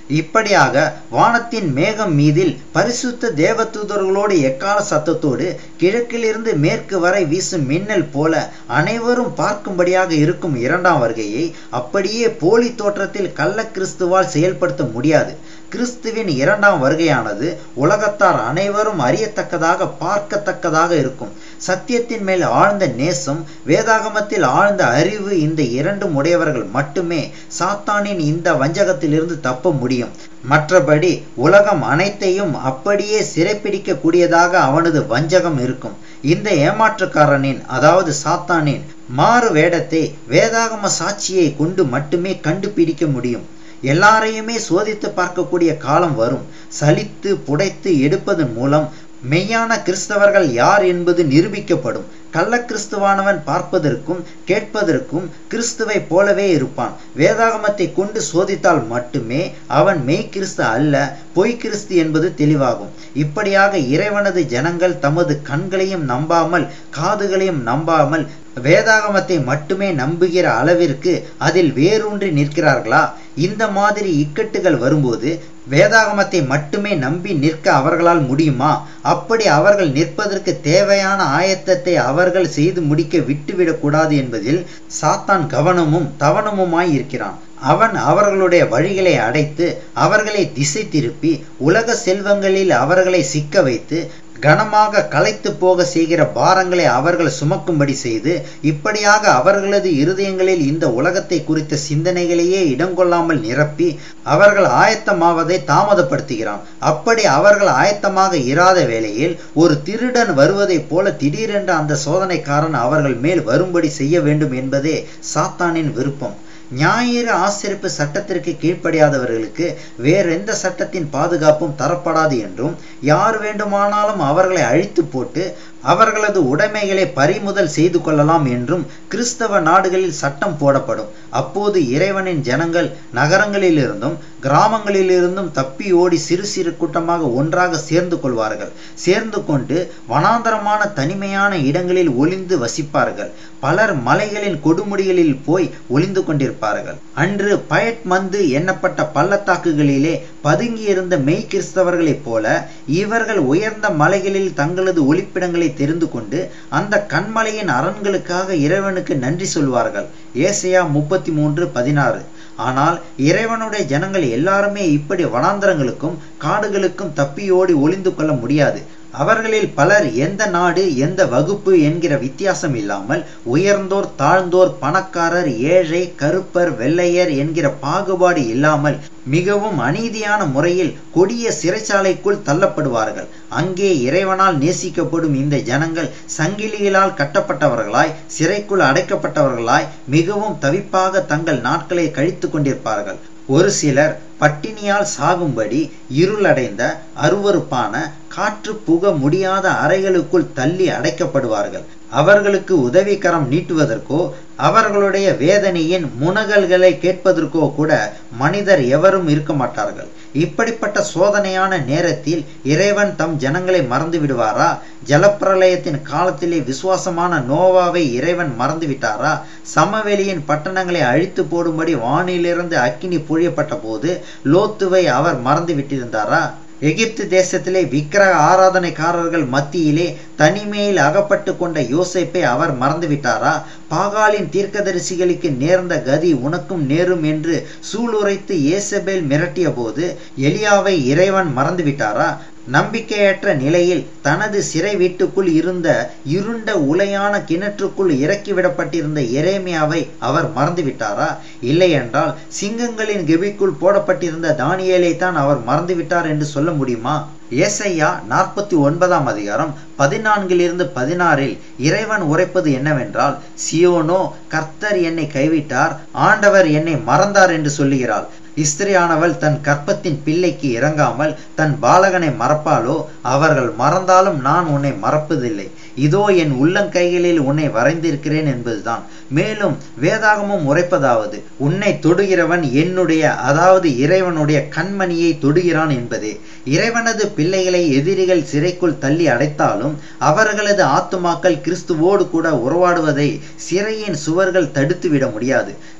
Speaker 1: இப்படியாக வானத்தின் மேகம் மீதில் பரிசுத்த தேவதூதர்களோடு எக்கால சத்தத்தோடு கிழக்கிலிருந்து மேற்கு வரை வீசும் மின்னல் போல அனைவரும் பார்க்கும்படியாக இருக்கும் இரண்டாம் வருகையை அப்படியே போலி தோற்றத்தில் கள்ள கிறிஸ்துவால் செயல்படுத்த முடியாது கிறிஸ்துவின் இரண்டாம் வருகையானது உலகத்தார் அனைவரும் அறியத்தக்கதாக பார்க்கத்தக்கதாக இருக்கும் சத்தியத்தின் மேல் ஆழ்ந்த நேசம் வேதாகமத்தில் ஆழ்ந்த அறிவு இந்த இரண்டும் உடையவர்கள் மட்டுமே சாத்தானின் இந்த வஞ்சகத்திலிருந்து தப்ப முடியும் மற்றபடி உலகம் அனைத்தையும் அப்படியே சிறைப்பிடிக்க கூடியதாக அவனது வஞ்சகம் இருக்கும் இந்த ஏமாற்றுக்காரனின் அதாவது சாத்தானின் மாறு வேடத்தை வேதாகம சாட்சியை கொண்டு மட்டுமே கண்டுபிடிக்க முடியும் எல்லாரையுமே சோதித்து பார்க்கக்கூடிய காலம் வரும் சலித்து புடைத்து எடுப்பதன் மூலம் மெய்யான கிறிஸ்தவர்கள் யார் என்பது நிரூபிக்கப்படும் கள்ள கிறிஸ்துவானவன் பார்ப்பதற்கும் கேட்பதற்கும் கிறிஸ்துவை போலவே இருப்பான் வேதாகமத்தை கொண்டு சோதித்தால் மட்டுமே அவன் மெய் கிறிஸ்து அல்ல பொய் கிறிஸ்து என்பது தெளிவாகும் இப்படியாக இறைவனது ஜனங்கள் தமது கண்களையும் நம்பாமல் காதுகளையும் நம்பாமல் வேதாகமத்தை மட்டுமே நம்புகிற அளவிற்கு அதில் வேரூன்றி நிற்கிறார்களா இந்த மாதிரி இக்கட்டுகள் வரும்போது வேதாகமத்தை மட்டுமே நம்பி நிற்க அவர்களால் முடியுமா அப்படி அவர்கள் நிற்பதற்கு தேவையான ஆயத்தத்தை அவர்கள் செய்து முடிக்க விட்டுவிடக்கூடாது என்பதில் சாத்தான் கவனமும் தவனமுமாய் இருக்கிறான் அவன் அவர்களுடைய வழிகளை அடைத்து அவர்களை திசை திருப்பி உலக செல்வங்களில் அவர்களை சிக்க வைத்து கனமாக களைத்து போக செய்கிற பாரங்களை அவர்கள் சுமக்கும்படி செய்து இப்படியாக அவர்களது இருதயங்களில் இந்த உலகத்தை குறித்த சிந்தனைகளையே இடங்கொள்ளாமல் நிரப்பி அவர்கள் ஆயத்தமாவதை தாமதப்படுத்துகிறான் அப்படி அவர்கள் ஆயத்தமாக இராத வேளையில் ஒரு திருடன் வருவதைப் போல திடீரென்று அந்த சோதனைக்காரன் அவர்கள் மேல் வரும்படி செய்ய வேண்டும் என்பதே சாத்தானின் விருப்பம் ஞாயிறு ஆசிரிப்பு சட்டத்திற்கு கீழ்ப்படியாதவர்களுக்கு வேறெந்த சட்டத்தின் பாதுகாப்பும் தரப்படாது என்றும் யார் வேண்டுமானாலும் அவர்களை அழித்து போட்டு அவர்களது உடைமைகளை பறிமுதல் செய்து கொள்ளலாம் என்றும் கிறிஸ்தவ நாடுகளில் சட்டம் போடப்படும் அப்போது இறைவனின் ஜனங்கள் நகரங்களிலிருந்தும் கிராமங்களிலிருந்தும் தப்பி ஓடி சிறு சிறு கூட்டமாக ஒன்றாக சேர்ந்து கொள்வார்கள் சேர்ந்து கொண்டு வனாந்தரமான தனிமையான இடங்களில் ஒளிந்து வசிப்பார்கள் பலர் மலைகளின் கொடுமுடிகளில் போய் ஒளிந்து கொண்டிருப்பார்கள் அன்று பயட் மந்து எண்ணப்பட்ட பள்ளத்தாக்குகளிலே பதுங்கியிருந்த மெய் கிறிஸ்தவர்களைப் போல இவர்கள் உயர்ந்த மலைகளில் தங்களது ஒளிப்பிடங்களை தெரிந்து கொண்டு அந்த கண்மலையின் அரண்களுக்காக இறைவனுக்கு நன்றி சொல்வார்கள் ஏசையா முப்பத்தி மூன்று பதினாறு ஆனால் இறைவனுடைய ஜனங்கள் எல்லாருமே இப்படி வனாந்தரங்களுக்கும் காடுகளுக்கும் தப்பியோடி ஒளிந்து கொள்ள முடியாது அவர்களில் பலர் எந்த நாடு எந்த வகுப்பு என்கிற வித்தியாசம் இல்லாமல் உயர்ந்தோர் தாழ்ந்தோர் பணக்காரர் ஏழை கருப்பர் வெள்ளையர் என்கிற பாகுபாடு இல்லாமல் மிகவும் அநீதியான முறையில் கொடிய சிறைச்சாலைக்குள் தள்ளப்படுவார்கள் அங்கே இறைவனால் நேசிக்கப்படும் இந்த ஜனங்கள் சங்கிலிகளால் கட்டப்பட்டவர்களாய் சிறைக்குள் அடைக்கப்பட்டவர்களாய் மிகவும் தவிப்பாக தங்கள் நாட்களை கழித்து கொண்டிருப்பார்கள் ஒரு சிலர் பட்டினியால் சாகும்படி இருளடைந்த அருவறுப்பான காற்று புக முடியாத அறைகளுக்குள் தள்ளி அடைக்கப்படுவார்கள் அவர்களுக்கு உதவிக்கரம் நீட்டுவதற்கோ அவர்களுடைய வேதனையின் முனகல்களை கேட்பதற்கோ கூட மனிதர் எவரும் இருக்க மாட்டார்கள் இப்படிப்பட்ட சோதனையான நேரத்தில் இறைவன் தம் ஜனங்களை மறந்து விடுவாரா ஜலப்பிரளயத்தின் காலத்திலே விசுவாசமான நோவாவை இறைவன் மறந்து விட்டாரா சமவெளியின் பட்டணங்களை அழித்து போடும்படி வானிலிருந்து அக்கினி பொழியப்பட்ட போது லோத்துவை அவர் மறந்து விட்டிருந்தாரா எகிப்து தேசத்திலே விக்கிரக ஆராதனைக்காரர்கள் மத்தியிலே தனிமையில் அகப்பட்டு கொண்ட யோசேப்பை அவர் மறந்துவிட்டாரா பாகாலின் தீர்க்கதரிசிகளுக்கு நேர்ந்த கதி உனக்கும் நேரும் என்று சூளுரைத்து ஏசபேல் மிரட்டிய போது எலியாவை இறைவன் மறந்துவிட்டாரா நம்பிக்கையற்ற நிலையில் தனது சிறை வீட்டுக்குள் இருந்த இருண்ட உலையான கிணற்றுக்குள் இறக்கிவிடப்பட்டிருந்த எரேமியாவை அவர் மறந்துவிட்டாரா இல்லை என்றால் சிங்கங்களின் கெபிக்குள் போடப்பட்டிருந்த தானியலை தான் அவர் மறந்துவிட்டார் என்று சொல்ல முடியுமா ஏசையா நாற்பத்தி ஒன்பதாம் அதிகாரம் பதினான்கிலிருந்து பதினாறில் இறைவன் உரைப்பது என்னவென்றால் சியோனோ கர்த்தர் என்னை கைவிட்டார் ஆண்டவர் என்னை மறந்தார் என்று சொல்லுகிறாள் இஸ்திரியானவள் தன் கற்பத்தின் பிள்ளைக்கு இறங்காமல் தன் பாலகனை மறப்பாலோ அவர்கள் மறந்தாலும் நான் உன்னை மறப்பதில்லை இதோ என் உள்ளங்கைகளில் உன்னை வரைந்திருக்கிறேன் என்பதுதான் மேலும் வேதாகமும் உரைப்பதாவது உன்னை தொடுகிறவன் என்னுடைய அதாவது இறைவனுடைய கண்மணியை தொடுகிறான் என்பதே இறைவனது பிள்ளைகளை எதிரிகள் சிறைக்குள் தள்ளி அடைத்தாலும் அவர்களது ஆத்துமாக்கள் கிறிஸ்துவோடு கூட உறவாடுவதை சிறையின் சுவர்கள் தடுத்து விட முடியாது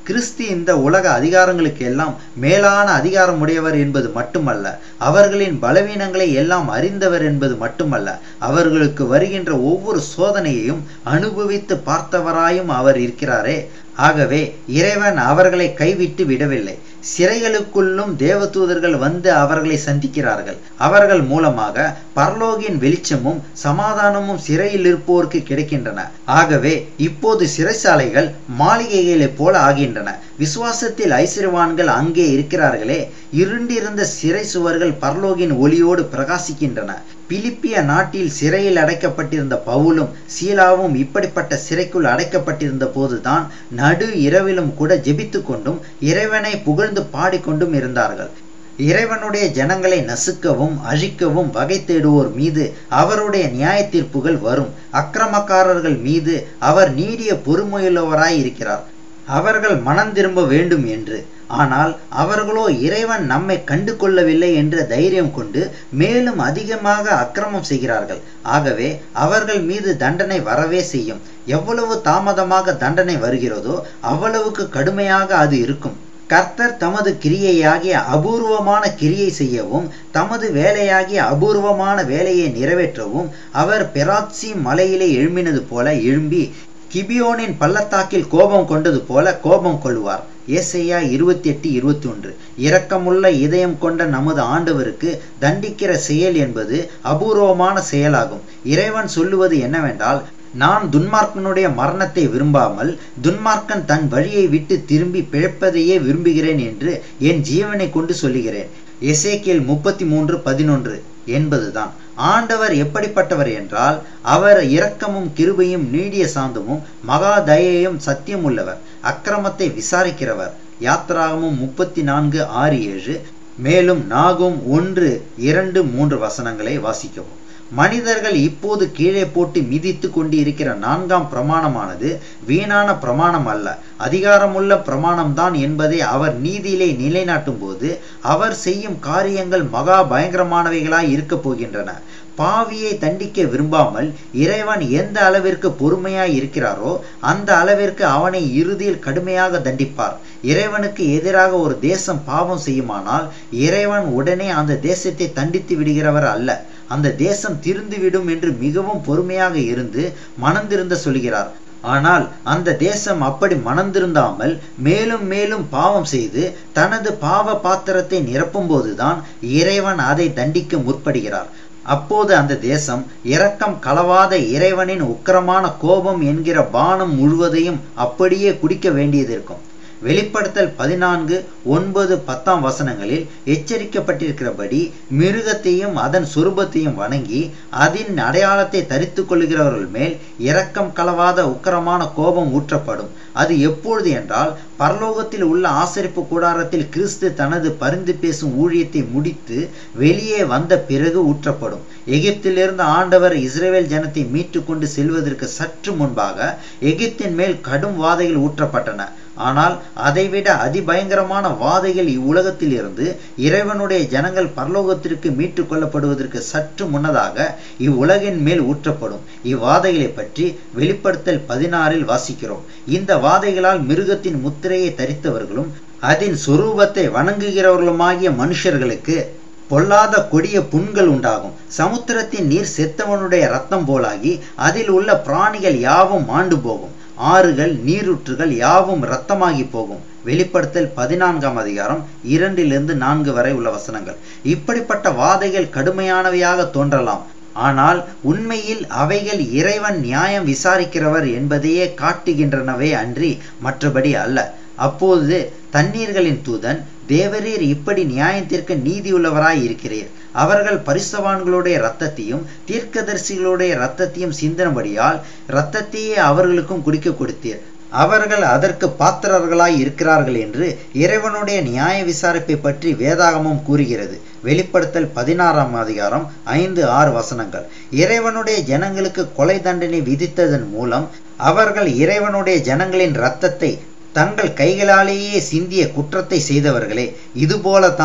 Speaker 1: கிறிஸ்து இந்த உலக அதிகாரங்களுக்கு எல்லாம் மேலான அதிகாரம் உடையவர் என்பது மட்டுமல்ல அவர்களின் பலவீனங்களை எல்லாம் அறிந்தவர் என்பது மட்டுமல்ல அவர்களுக்கு வருகின்ற ஒவ்வொரு சோதனையையும் அனுபவித்து பார்த்தவராயும் அவர் இருக்கிறாரே ஆகவே இறைவன் அவர்களை கைவிட்டு விடவில்லை சிறைகளுக்குள்ளும் தேவதூதர்கள் வந்து அவர்களை சந்திக்கிறார்கள் அவர்கள் மூலமாக பரலோகின் வெளிச்சமும் சமாதானமும் சிறையில் இருப்போருக்கு கிடைக்கின்றன ஆகவே இப்போது சிறைச்சாலைகள் மாளிகைகளைப் போல ஆகின்றன விசுவாசத்தில் ஐஸ்வர்யவான்கள் அங்கே இருக்கிறார்களே இருண்டிருந்த சிறை சுவர்கள் பரலோகின் ஒளியோடு பிரகாசிக்கின்றன பிலிப்பிய நாட்டில் சிறையில் அடைக்கப்பட்டிருந்த பவுலும் சீலாவும் இப்படிப்பட்ட சிறைக்குள் அடைக்கப்பட்டிருந்த போதுதான் நடு இரவிலும் கூட ஜெபித்து கொண்டும் இறைவனை புகழ்ந்து பாடிக்கொண்டும் இருந்தார்கள் இறைவனுடைய ஜனங்களை நசுக்கவும் அழிக்கவும் வகை தேடுவோர் மீது அவருடைய நியாய தீர்ப்புகள் வரும் அக்கிரமக்காரர்கள் மீது அவர் நீடிய பொறுமையுள்ளவராய் இருக்கிறார் அவர்கள் மனம் திரும்ப வேண்டும் என்று ஆனால் அவர்களோ இறைவன் நம்மை கண்டு கொள்ளவில்லை என்ற தைரியம் கொண்டு மேலும் அதிகமாக அக்கிரமம் செய்கிறார்கள் ஆகவே அவர்கள் மீது தண்டனை வரவே செய்யும் எவ்வளவு தாமதமாக தண்டனை வருகிறதோ அவ்வளவுக்கு கடுமையாக அது இருக்கும் கர்த்தர் தமது கிரியையாகிய அபூர்வமான கிரியை செய்யவும் தமது வேலையாகிய அபூர்வமான வேலையை நிறைவேற்றவும் அவர் பெராட்சி மலையிலே எழும்பினது போல எழும்பி கிபியோனின் பள்ளத்தாக்கில் கோபம் கொண்டது போல கோபம் கொள்வார் ஏசையா இருபத்தி எட்டு இருபத்தி ஒன்று இரக்கமுள்ள இதயம் கொண்ட நமது ஆண்டவருக்கு தண்டிக்கிற செயல் என்பது அபூர்வமான செயலாகும் இறைவன் சொல்லுவது என்னவென்றால் நான் துன்மார்க்கனுடைய மரணத்தை விரும்பாமல் துன்மார்க்கன் தன் வழியை விட்டு திரும்பி பிழைப்பதையே விரும்புகிறேன் என்று என் ஜீவனை கொண்டு சொல்லுகிறேன் எசேக்கியல் முப்பத்தி மூன்று பதினொன்று என்பதுதான் ஆண்டவர் எப்படிப்பட்டவர் என்றால் அவர் இரக்கமும் கிருபையும் நீடிய சாந்தமும் மகா தயையும் சத்தியம் உள்ளவர் அக்கிரமத்தை விசாரிக்கிறவர் யாத்ராகமும் முப்பத்தி நான்கு ஆறு ஏழு மேலும் நாகும் ஒன்று இரண்டு மூன்று வசனங்களை வாசிக்கவும் மனிதர்கள் இப்போது கீழே போட்டு மிதித்து கொண்டு இருக்கிற நான்காம் பிரமாணமானது வீணான பிரமாணம் அல்ல அதிகாரமுள்ள பிரமாணம்தான் என்பதை அவர் நீதியிலே நிலைநாட்டும் போது அவர் செய்யும் காரியங்கள் மகா பயங்கரமானவைகளாய் இருக்கப் போகின்றன பாவியை தண்டிக்க விரும்பாமல் இறைவன் எந்த அளவிற்கு பொறுமையாய் இருக்கிறாரோ அந்த அளவிற்கு அவனை இறுதியில் கடுமையாக தண்டிப்பார் இறைவனுக்கு எதிராக ஒரு தேசம் பாவம் செய்யுமானால் இறைவன் உடனே அந்த தேசத்தை தண்டித்து விடுகிறவர் அல்ல அந்த தேசம் திருந்துவிடும் என்று மிகவும் பொறுமையாக இருந்து மனந்திருந்த சொல்கிறார் ஆனால் அந்த தேசம் அப்படி மனந்திருந்தாமல் மேலும் மேலும் பாவம் செய்து தனது பாவ பாத்திரத்தை நிரப்பும் போதுதான் இறைவன் அதை தண்டிக்க முற்படுகிறார் அப்போது அந்த தேசம் இரக்கம் கலவாத இறைவனின் உக்கிரமான கோபம் என்கிற பானம் முழுவதையும் அப்படியே குடிக்க வேண்டியதிருக்கும் வெளிப்படுத்தல் பதினான்கு ஒன்பது பத்தாம் வசனங்களில் எச்சரிக்கப்பட்டிருக்கிறபடி மிருகத்தையும் அதன் சுரூபத்தையும் வணங்கி அதன் அடையாளத்தை தரித்து கொள்கிறவர்கள் மேல் இரக்கம் கலவாத உக்கரமான கோபம் ஊற்றப்படும் அது எப்பொழுது என்றால் பரலோகத்தில் உள்ள ஆசரிப்பு கூடாரத்தில் கிறிஸ்து தனது பரிந்து பேசும் ஊழியத்தை முடித்து வெளியே வந்த பிறகு ஊற்றப்படும் எகிப்திலிருந்து ஆண்டவர் இஸ்ரேல் ஜனத்தை மீட்டு கொண்டு செல்வதற்கு சற்று முன்பாக எகிப்தின் மேல் கடும் வாதைகள் ஊற்றப்பட்டன ஆனால் அதைவிட அதிபயங்கரமான வாதைகள் இவ்வுலகத்தில் இருந்து இறைவனுடைய ஜனங்கள் பரலோகத்திற்கு மீட்டு கொள்ளப்படுவதற்கு சற்று முன்னதாக இவ்வுலகின் மேல் ஊற்றப்படும் இவ்வாதைகளை பற்றி வெளிப்படுத்தல் பதினாறில் வாசிக்கிறோம் இந்த வாதைகளால் மிருகத்தின் முத்திரையை தரித்தவர்களும் அதன் சொரூபத்தை வணங்குகிறவர்களுமாகிய மனுஷர்களுக்கு பொல்லாத கொடிய புண்கள் உண்டாகும் சமுத்திரத்தின் நீர் செத்தவனுடைய ரத்தம் போலாகி அதில் உள்ள பிராணிகள் யாவும் மாண்டு போகும் ஆறுகள் நீரூற்றுகள் யாவும் இரத்தமாகி போகும் வெளிப்படுத்தல் பதினான்காம் அதிகாரம் இரண்டிலிருந்து நான்கு வரை உள்ள வசனங்கள் இப்படிப்பட்ட வாதைகள் கடுமையானவையாக தோன்றலாம் ஆனால் உண்மையில் அவைகள் இறைவன் நியாயம் விசாரிக்கிறவர் என்பதையே காட்டுகின்றனவே அன்றி மற்றபடி அல்ல அப்போது தண்ணீர்களின் தூதன் தேவரீர் இப்படி நியாயத்திற்கு நீதியுள்ளவராய் இருக்கிறீர் அவர்கள் பரிசவான்களுடைய இரத்தத்தையும் தீர்க்கதரிசிகளுடைய இரத்தத்தையும் சிந்தனபடியால் இரத்தத்தையே அவர்களுக்கும் குடிக்க கொடுத்தீர் அவர்கள் அதற்கு பாத்திரர்களாய் இருக்கிறார்கள் என்று இறைவனுடைய நியாய விசாரிப்பை பற்றி வேதாகமம் கூறுகிறது வெளிப்படுத்தல் பதினாறாம் அதிகாரம் ஐந்து ஆறு வசனங்கள் இறைவனுடைய ஜனங்களுக்கு கொலை தண்டனை விதித்ததன் மூலம் அவர்கள் இறைவனுடைய ஜனங்களின் இரத்தத்தை தங்கள் கைகளாலேயே சிந்திய குற்றத்தை செய்தவர்களே இதுபோலத்தான்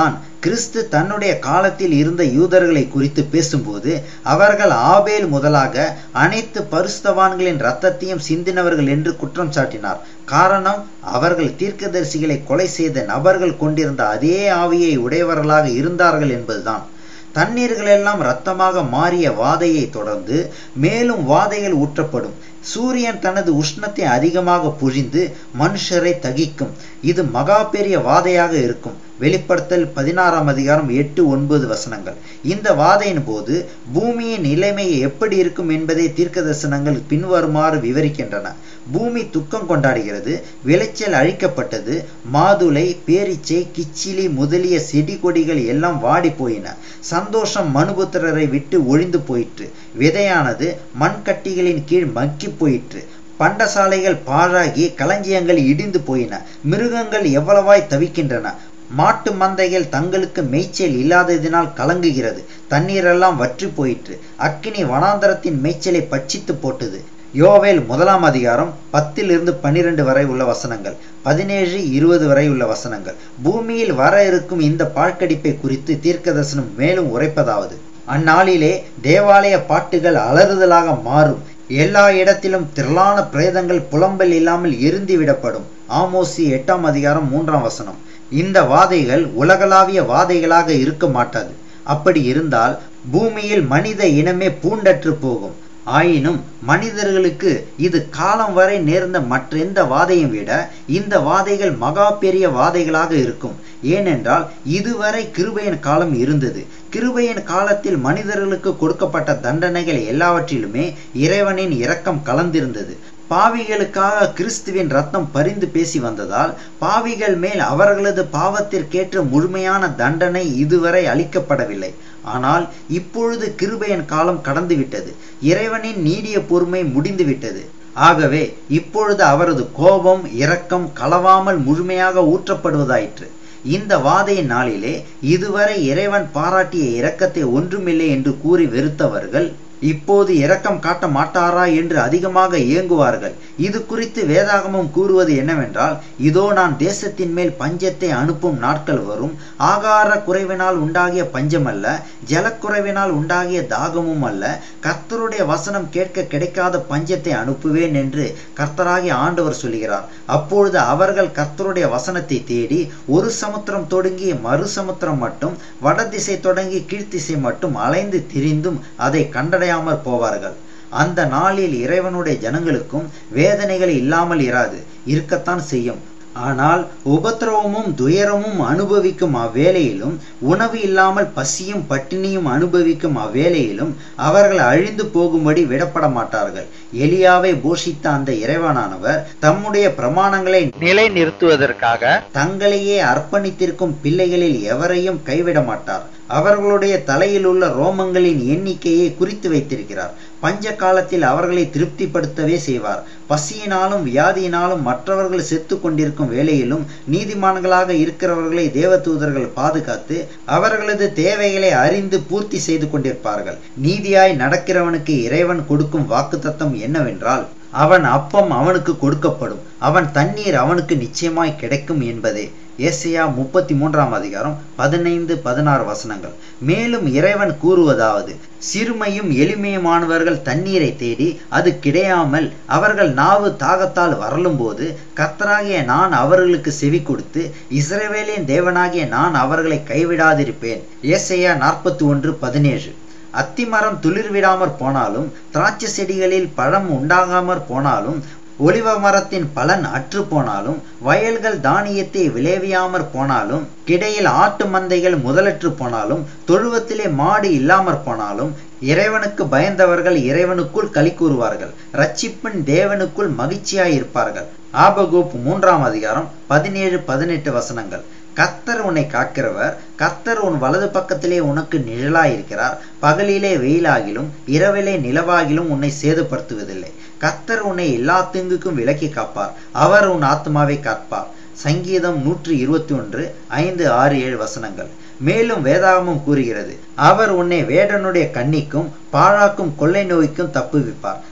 Speaker 1: கிறிஸ்து தன்னுடைய காலத்தில் இருந்த யூதர்களை குறித்து பேசும்போது அவர்கள் ஆபேல் முதலாக அனைத்து பரிசுத்தவான்களின் இரத்தத்தையும் சிந்தினவர்கள் என்று குற்றம் சாட்டினார் காரணம் அவர்கள் தீர்க்கதரிசிகளை கொலை செய்த நபர்கள் கொண்டிருந்த அதே ஆவியை உடையவர்களாக இருந்தார்கள் என்பதுதான் தண்ணீர்களெல்லாம் இரத்தமாக மாறிய வாதையை தொடர்ந்து மேலும் வாதைகள் ஊற்றப்படும் சூரியன் தனது உஷ்ணத்தை அதிகமாக பொழிந்து மனுஷரை தகிக்கும் இது மகா பெரிய வாதையாக இருக்கும் வெளிப்படுத்தல் பதினாறாம் அதிகாரம் எட்டு ஒன்பது வசனங்கள் இந்த வாதையின் போது பூமியின் நிலைமை எப்படி இருக்கும் என்பதை தீர்க்க தரிசனங்கள் பின்வருமாறு விவரிக்கின்றன பூமி துக்கம் கொண்டாடுகிறது விளைச்சல் அழிக்கப்பட்டது மாதுளை பேரிச்சை கிச்சிலி முதலிய செடி கொடிகள் எல்லாம் வாடி போயின சந்தோஷம் மனுபுத்திரரை விட்டு ஒழிந்து போயிற்று விதையானது மண்கட்டிகளின் கீழ் மக்கி போயிற்று பண்டசாலைகள் பாழாகி களஞ்சியங்கள் இடிந்து போயின மிருகங்கள் எவ்வளவாய் தவிக்கின்றன மாட்டு மந்தைகள் தங்களுக்கு மேய்ச்சல் இல்லாததினால் கலங்குகிறது தண்ணீரெல்லாம் வற்றி போயிற்று அக்கினி வனாந்தரத்தின் மேய்ச்சலை பட்சித்து போட்டது யோவேல் முதலாம் அதிகாரம் பத்திலிருந்து பன்னிரண்டு வரை உள்ள வசனங்கள் பதினேழு இருபது வரை உள்ள வசனங்கள் பூமியில் வர இருக்கும் இந்த பாழ்கடிப்பை குறித்து தீர்க்கதர்சனம் மேலும் உரைப்பதாவது அந்நாளிலே தேவாலய பாட்டுகள் அலறுதலாக மாறும் எல்லா இடத்திலும் திரளான பிரேதங்கள் புலம்பல் இல்லாமல் எரிந்து விடப்படும் ஆமோசி எட்டாம் அதிகாரம் மூன்றாம் வசனம் இந்த வாதைகள் உலகளாவிய வாதைகளாக இருக்க மாட்டாது அப்படி இருந்தால் பூமியில் மனித இனமே பூண்டற்று போகும் ஆயினும் மனிதர்களுக்கு இது காலம் வரை நேர்ந்த மற்றெந்த வாதையும் விட இந்த வாதைகள் மகா பெரிய வாதைகளாக இருக்கும் ஏனென்றால் இதுவரை கிருபையின் காலம் இருந்தது கிருபையின் காலத்தில் மனிதர்களுக்கு கொடுக்கப்பட்ட தண்டனைகள் எல்லாவற்றிலுமே இறைவனின் இரக்கம் கலந்திருந்தது பாவிகளுக்காக கிறிஸ்துவின் ரத்தம் பரிந்து பேசி வந்ததால் பாவிகள் மேல் அவர்களது பாவத்திற்கேற்ற முழுமையான தண்டனை இதுவரை அளிக்கப்படவில்லை ஆனால் இப்பொழுது கிருபையின் காலம் கடந்துவிட்டது இறைவனின் நீடிய பொறுமை முடிந்துவிட்டது ஆகவே இப்பொழுது அவரது கோபம் இரக்கம் களவாமல் முழுமையாக ஊற்றப்படுவதாயிற்று இந்த வாதையின் நாளிலே இதுவரை இறைவன் பாராட்டிய இரக்கத்தை ஒன்றுமில்லை என்று கூறி வெறுத்தவர்கள் இப்போது இரக்கம் காட்ட மாட்டாரா என்று அதிகமாக ஏங்குவார்கள் இது குறித்து வேதாகமம் கூறுவது என்னவென்றால் இதோ நான் தேசத்தின் மேல் பஞ்சத்தை அனுப்பும் நாட்கள் வரும் ஆகார குறைவினால் உண்டாகிய பஞ்சமல்ல ஜலக்குறைவினால் உண்டாகிய தாகமும் அல்ல கர்த்தருடைய வசனம் கேட்க கிடைக்காத பஞ்சத்தை அனுப்புவேன் என்று கர்த்தராகிய ஆண்டவர் சொல்கிறார் அப்பொழுது அவர்கள் கர்த்தருடைய வசனத்தை தேடி ஒரு சமுத்திரம் தொடங்கி மறு சமுத்திரம் மட்டும் வடதிசை தொடங்கி கீழ்த்திசை மட்டும் அலைந்து திரிந்தும் அதை கண்டடையாமல் போவார்கள் அந்த நாளில் இறைவனுடைய ஜனங்களுக்கும் வேதனைகள் இல்லாமல் இராது இருக்கத்தான் செய்யும் ஆனால் உபத்திரவமும் துயரமும் அனுபவிக்கும் அவ்வேளையிலும் உணவு இல்லாமல் பசியும் பட்டினியும் அனுபவிக்கும் அவ்வேளையிலும் அவர்கள் அழிந்து போகும்படி விடப்பட மாட்டார்கள் எலியாவை போஷித்த அந்த இறைவனானவர் தம்முடைய பிரமாணங்களை
Speaker 2: நிலைநிறுத்துவதற்காக
Speaker 1: தங்களையே அர்ப்பணித்திருக்கும் பிள்ளைகளில் எவரையும் கைவிட மாட்டார் அவர்களுடைய தலையில் உள்ள ரோமங்களின் எண்ணிக்கையை குறித்து வைத்திருக்கிறார் பஞ்ச காலத்தில் அவர்களை திருப்திப்படுத்தவே செய்வார் பசியினாலும் வியாதியினாலும் மற்றவர்கள் செத்து கொண்டிருக்கும் வேளையிலும் நீதிமான்களாக இருக்கிறவர்களை தேவதூதர்கள் பாதுகாத்து அவர்களது தேவைகளை அறிந்து பூர்த்தி செய்து கொண்டிருப்பார்கள் நீதியாய் நடக்கிறவனுக்கு இறைவன் கொடுக்கும் வாக்குத்தத்தம் என்னவென்றால் அவன் அப்பம் அவனுக்கு கொடுக்கப்படும் அவன் தண்ணீர் அவனுக்கு நிச்சயமாய் கிடைக்கும் என்பதே ஏசியா முப்பத்தி மூன்றாம் அதிகாரம் பதினைந்து பதினாறு வசனங்கள் மேலும் இறைவன் கூறுவதாவது சிறுமையும் எளிமையுமானவர்கள் தண்ணீரை தேடி அது கிடையாமல் அவர்கள் நாவு தாகத்தால் வரலும் போது கர்த்தராகிய நான் அவர்களுக்கு செவி கொடுத்து இஸ்ரவேலின் தேவனாகிய நான் அவர்களை கைவிடாதிருப்பேன் ஏசையா நாற்பத்தி ஒன்று பதினேழு அத்திமரம் துளிர் விடாமற் போனாலும் திராட்சை செடிகளில் பழம் உண்டாகாமற் போனாலும் ஒலிவ மரத்தின் பலன் அற்று போனாலும் வயல்கள் தானியத்தை விளைவியாமற் போனாலும் கிடையில் ஆட்டு மந்தைகள் முதலற்று போனாலும் தொழுவத்திலே மாடு இல்லாமற் போனாலும் இறைவனுக்கு பயந்தவர்கள் இறைவனுக்குள் களி கூறுவார்கள் ரட்சிப்பின் தேவனுக்குள் மகிழ்ச்சியாய் இருப்பார்கள் ஆபகூப் மூன்றாம் அதிகாரம் பதினேழு பதினெட்டு வசனங்கள் கர்த்தர் உன்னை காக்கிறவர் கர்த்தர் உன் வலது பக்கத்திலே உனக்கு நிழலாயிருக்கிறார் பகலிலே வெயிலாகிலும் இரவிலே நிலவாகிலும் உன்னை சேதப்படுத்துவதில்லை கர்த்தர் உன்னை எல்லா தீங்குக்கும் விலக்கி காப்பார் அவர் உன் ஆத்மாவை காப்பார் சங்கீதம் நூற்றி இருபத்தி ஒன்று ஐந்து ஆறு ஏழு வசனங்கள் மேலும் வேதாகமம் கூறுகிறது அவர் உன்னை வேடனுடைய கண்ணிக்கும் பாழாக்கும் கொள்ளை நோய்க்கும் தப்புவிப்பார்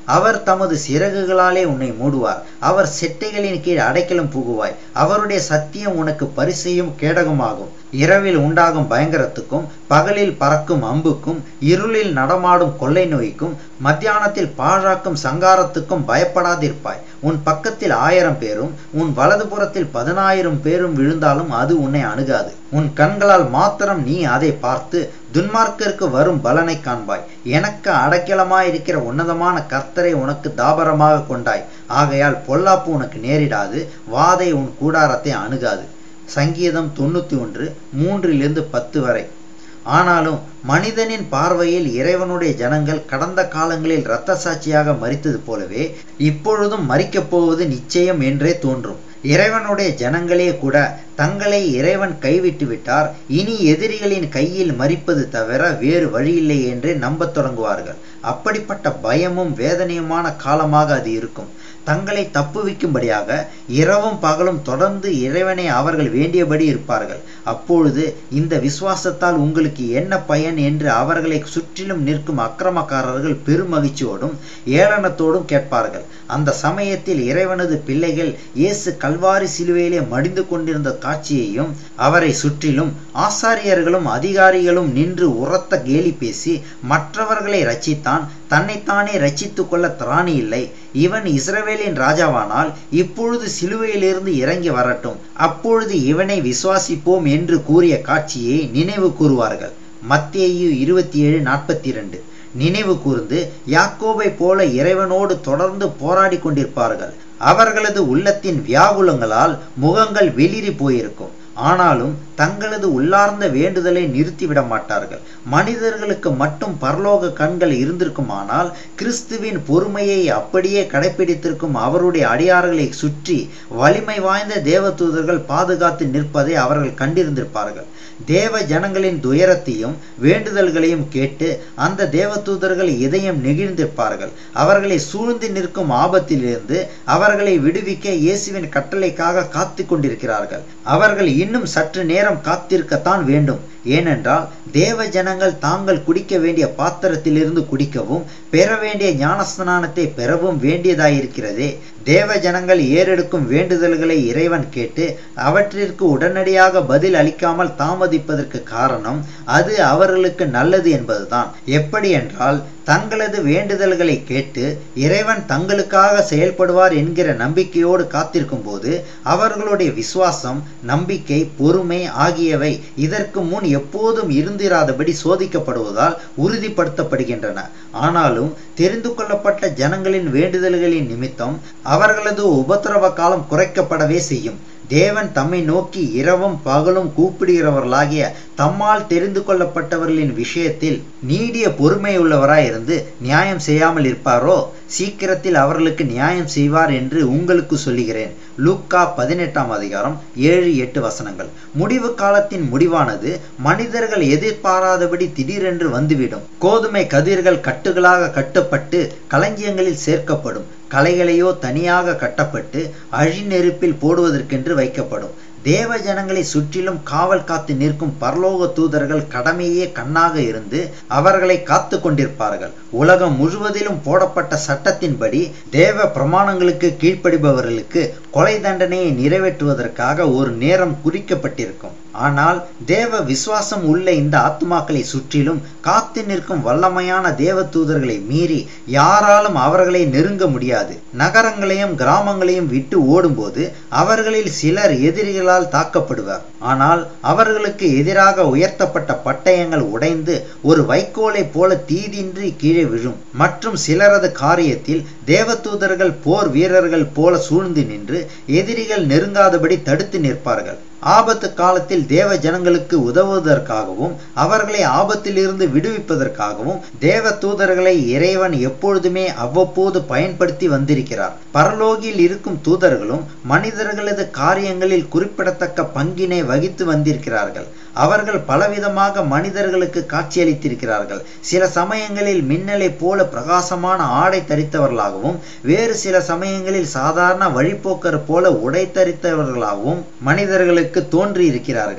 Speaker 1: அவர் தமது சிறகுகளாலே உன்னை மூடுவார் அவர் செட்டைகளின் கீழ் அடைக்கலம் புகுவாய் அவருடைய சத்தியம் உனக்கு பரிசையும் கேடகமாகும் இரவில் உண்டாகும் பயங்கரத்துக்கும் பகலில் பறக்கும் அம்புக்கும் இருளில் நடமாடும் கொள்ளை நோய்க்கும் மத்தியானத்தில் பாழாக்கும் சங்காரத்துக்கும் பயப்படாதிருப்பாய் உன் பக்கத்தில் ஆயிரம் பேரும் உன் வலதுபுறத்தில் பதினாயிரம் பேரும் விழுந்தாலும் அது உன்னை அணுகாது உன் கண்களால் மாத்திரம் நீ அதை பார்த்து துன்மார்க்கருக்கு வரும் பலனை காண்பாய் எனக்கு அடைக்கலமாயிருக்கிற உன்னதமான கர்த்தரை உனக்கு தாபரமாக கொண்டாய் ஆகையால் பொல்லாப்பு உனக்கு நேரிடாது வாதை உன் கூடாரத்தை அணுகாது சங்கீதம் தொண்ணூத்தி ஒன்று மூன்றிலிருந்து பத்து வரை ஆனாலும் மனிதனின் பார்வையில் இறைவனுடைய ஜனங்கள் கடந்த காலங்களில் இரத்த சாட்சியாக மறித்தது போலவே இப்பொழுதும் மறிக்கப் போவது நிச்சயம் என்றே தோன்றும் இறைவனுடைய ஜனங்களே கூட தங்களை இறைவன் கைவிட்டு விட்டார் இனி எதிரிகளின் கையில் மறிப்பது தவிர வேறு வழியில்லை என்றே நம்பத் தொடங்குவார்கள் அப்படிப்பட்ட பயமும் வேதனையுமான காலமாக அது இருக்கும் தங்களை தப்புவிக்கும்படியாக இரவும் பகலும் தொடர்ந்து இறைவனை அவர்கள் வேண்டியபடி இருப்பார்கள் அப்பொழுது இந்த விசுவாசத்தால் உங்களுக்கு என்ன பயன் என்று அவர்களை சுற்றிலும் நிற்கும் அக்கிரமக்காரர்கள் பெருமகிழ்ச்சியோடும் ஏளனத்தோடும் கேட்பார்கள் அந்த சமயத்தில் இறைவனது பிள்ளைகள் இயேசு கல்வாரி சிலுவையிலே மடிந்து கொண்டிருந்த காட்சியையும் அவரை சுற்றிலும் ஆசாரியர்களும் அதிகாரிகளும் நின்று உரத்த கேலி பேசி மற்றவர்களை ரச்சித்தான் தன்னைத்தானே ரச்சித்துக் கொள்ள திராணி இல்லை இவன் இஸ்ரவேலின் ராஜாவானால் இப்பொழுது சிலுவையிலிருந்து இறங்கி வரட்டும் அப்பொழுது இவனை விசுவாசிப்போம் என்று கூறிய காட்சியை நினைவு கூறுவார்கள் மத்தேயு இருபத்தி ஏழு நாற்பத்தி இரண்டு நினைவு கூர்ந்து யாக்கோபை போல இறைவனோடு தொடர்ந்து போராடி கொண்டிருப்பார்கள் அவர்களது உள்ளத்தின் வியாகுலங்களால் முகங்கள் வெளிரி போயிருக்கும் ஆனாலும் தங்களது உள்ளார்ந்த வேண்டுதலை நிறுத்திவிட மாட்டார்கள் மனிதர்களுக்கு மட்டும் பரலோக கண்கள் இருந்திருக்குமானால் கிறிஸ்துவின் பொறுமையை அப்படியே கடைபிடித்திருக்கும் அவருடைய அடியார்களை சுற்றி வலிமை வாய்ந்த தேவதூதர்கள் பாதுகாத்து நிற்பதை அவர்கள் கண்டிருந்திருப்பார்கள் தேவ ஜனங்களின் துயரத்தையும் வேண்டுதல்களையும் கேட்டு அந்த தேவதூதர்கள் இதயம் நெகிழ்ந்திருப்பார்கள் அவர்களை சூழ்ந்து நிற்கும் ஆபத்திலிருந்து அவர்களை விடுவிக்க இயேசுவின் கட்டளைக்காக காத்து கொண்டிருக்கிறார்கள் அவர்கள் இன்னும் சற்று நேரம் காத்திருக்கத்தான் வேண்டும் ஏனென்றால் தேவ ஜனங்கள் தாங்கள் குடிக்க வேண்டிய பாத்திரத்திலிருந்து குடிக்கவும் பெற வேண்டிய ஞானஸ்நானத்தை பெறவும் வேண்டியதாயிருக்கிறதே தேவ ஜனங்கள் ஏறெடுக்கும் வேண்டுதல்களை இறைவன் கேட்டு அவற்றிற்கு உடனடியாக பதில் அளிக்காமல் தாமதிப்பதற்கு காரணம் அது அவர்களுக்கு நல்லது என்பதுதான் எப்படி என்றால் தங்களது வேண்டுதல்களை கேட்டு இறைவன் தங்களுக்காக செயல்படுவார் என்கிற நம்பிக்கையோடு காத்திருக்கும் போது அவர்களுடைய விசுவாசம் நம்பிக்கை பொறுமை ஆகியவை இதற்கு முன் எப்போதும் இருந்திராதபடி சோதிக்கப்படுவதால் உறுதிப்படுத்தப்படுகின்றன ஆனாலும் தெரிந்து கொள்ளப்பட்ட ஜனங்களின் வேண்டுதல்களின் நிமித்தம் அவர்களது உபத்திரவ காலம் குறைக்கப்படவே செய்யும் தேவன் தம்மை நோக்கி இரவும் பகலும் கூப்பிடுகிறவர்களாகிய தம்மால் தெரிந்து கொள்ளப்பட்டவர்களின் விஷயத்தில் நீடிய பொறுமையுள்ளவராய் இருந்து நியாயம் செய்யாமல் இருப்பாரோ சீக்கிரத்தில் அவர்களுக்கு நியாயம் செய்வார் என்று உங்களுக்கு சொல்லுகிறேன் லூக்கா பதினெட்டாம் அதிகாரம் ஏழு எட்டு வசனங்கள் முடிவு காலத்தின் முடிவானது மனிதர்கள் எதிர்பாராதபடி திடீரென்று வந்துவிடும் கோதுமை கதிர்கள் கட்டுகளாக கட்டப்பட்டு களஞ்சியங்களில் சேர்க்கப்படும் களைகளையோ தனியாக கட்டப்பட்டு அழிநெருப்பில் போடுவதற்கென்று வைக்கப்படும் தேவ ஜனங்களை சுற்றிலும் காவல் காத்து நிற்கும் பரலோக தூதர்கள் கடமையே கண்ணாக இருந்து அவர்களை காத்து கொண்டிருப்பார்கள் உலகம் முழுவதிலும் போடப்பட்ட சட்டத்தின்படி தேவ பிரமாணங்களுக்கு கீழ்ப்படிபவர்களுக்கு கொலை தண்டனையை நிறைவேற்றுவதற்காக ஒரு நேரம் குறிக்கப்பட்டிருக்கும் ஆனால் தேவ விசுவாசம் உள்ள இந்த ஆத்மாக்களை சுற்றிலும் காத்து நிற்கும் வல்லமையான தேவ தூதர்களை மீறி யாராலும் அவர்களை நெருங்க முடியாது நகரங்களையும் கிராமங்களையும் விட்டு ஓடும்போது அவர்களில் சிலர் எதிரிகளால் தாக்கப்படுவார் ஆனால் அவர்களுக்கு எதிராக உயர்த்தப்பட்ட பட்டயங்கள் உடைந்து ஒரு வைக்கோலை போல தீதின்றி கீழே விழும் மற்றும் சிலரது காரியத்தில் தேவதூதர்கள் போர் வீரர்கள் போல சூழ்ந்து நின்று எதிரிகள் நெருங்காதபடி தடுத்து நிற்பார்கள் ஆபத்து காலத்தில் தேவ ஜனங்களுக்கு உதவுவதற்காகவும் அவர்களை ஆபத்திலிருந்து விடுவிப்பதற்காகவும் தேவ தூதர்களை இறைவன் எப்பொழுதுமே அவ்வப்போது பயன்படுத்தி வந்திருக்கிறார் பரலோகியில் இருக்கும் தூதர்களும் மனிதர்களது காரியங்களில் குறிப்பிடத்தக்க பங்கினை வகித்து வந்திருக்கிறார்கள் அவர்கள் பலவிதமாக மனிதர்களுக்கு காட்சியளித்திருக்கிறார்கள் சில சமயங்களில் மின்னலை போல பிரகாசமான ஆடை தரித்தவர்களாகவும் வேறு சில சமயங்களில் சாதாரண வழிப்போக்கர் போல உடை தரித்தவர்களாகவும் மனிதர்களுக்கு தோன்றி இருக்கிறார்கள்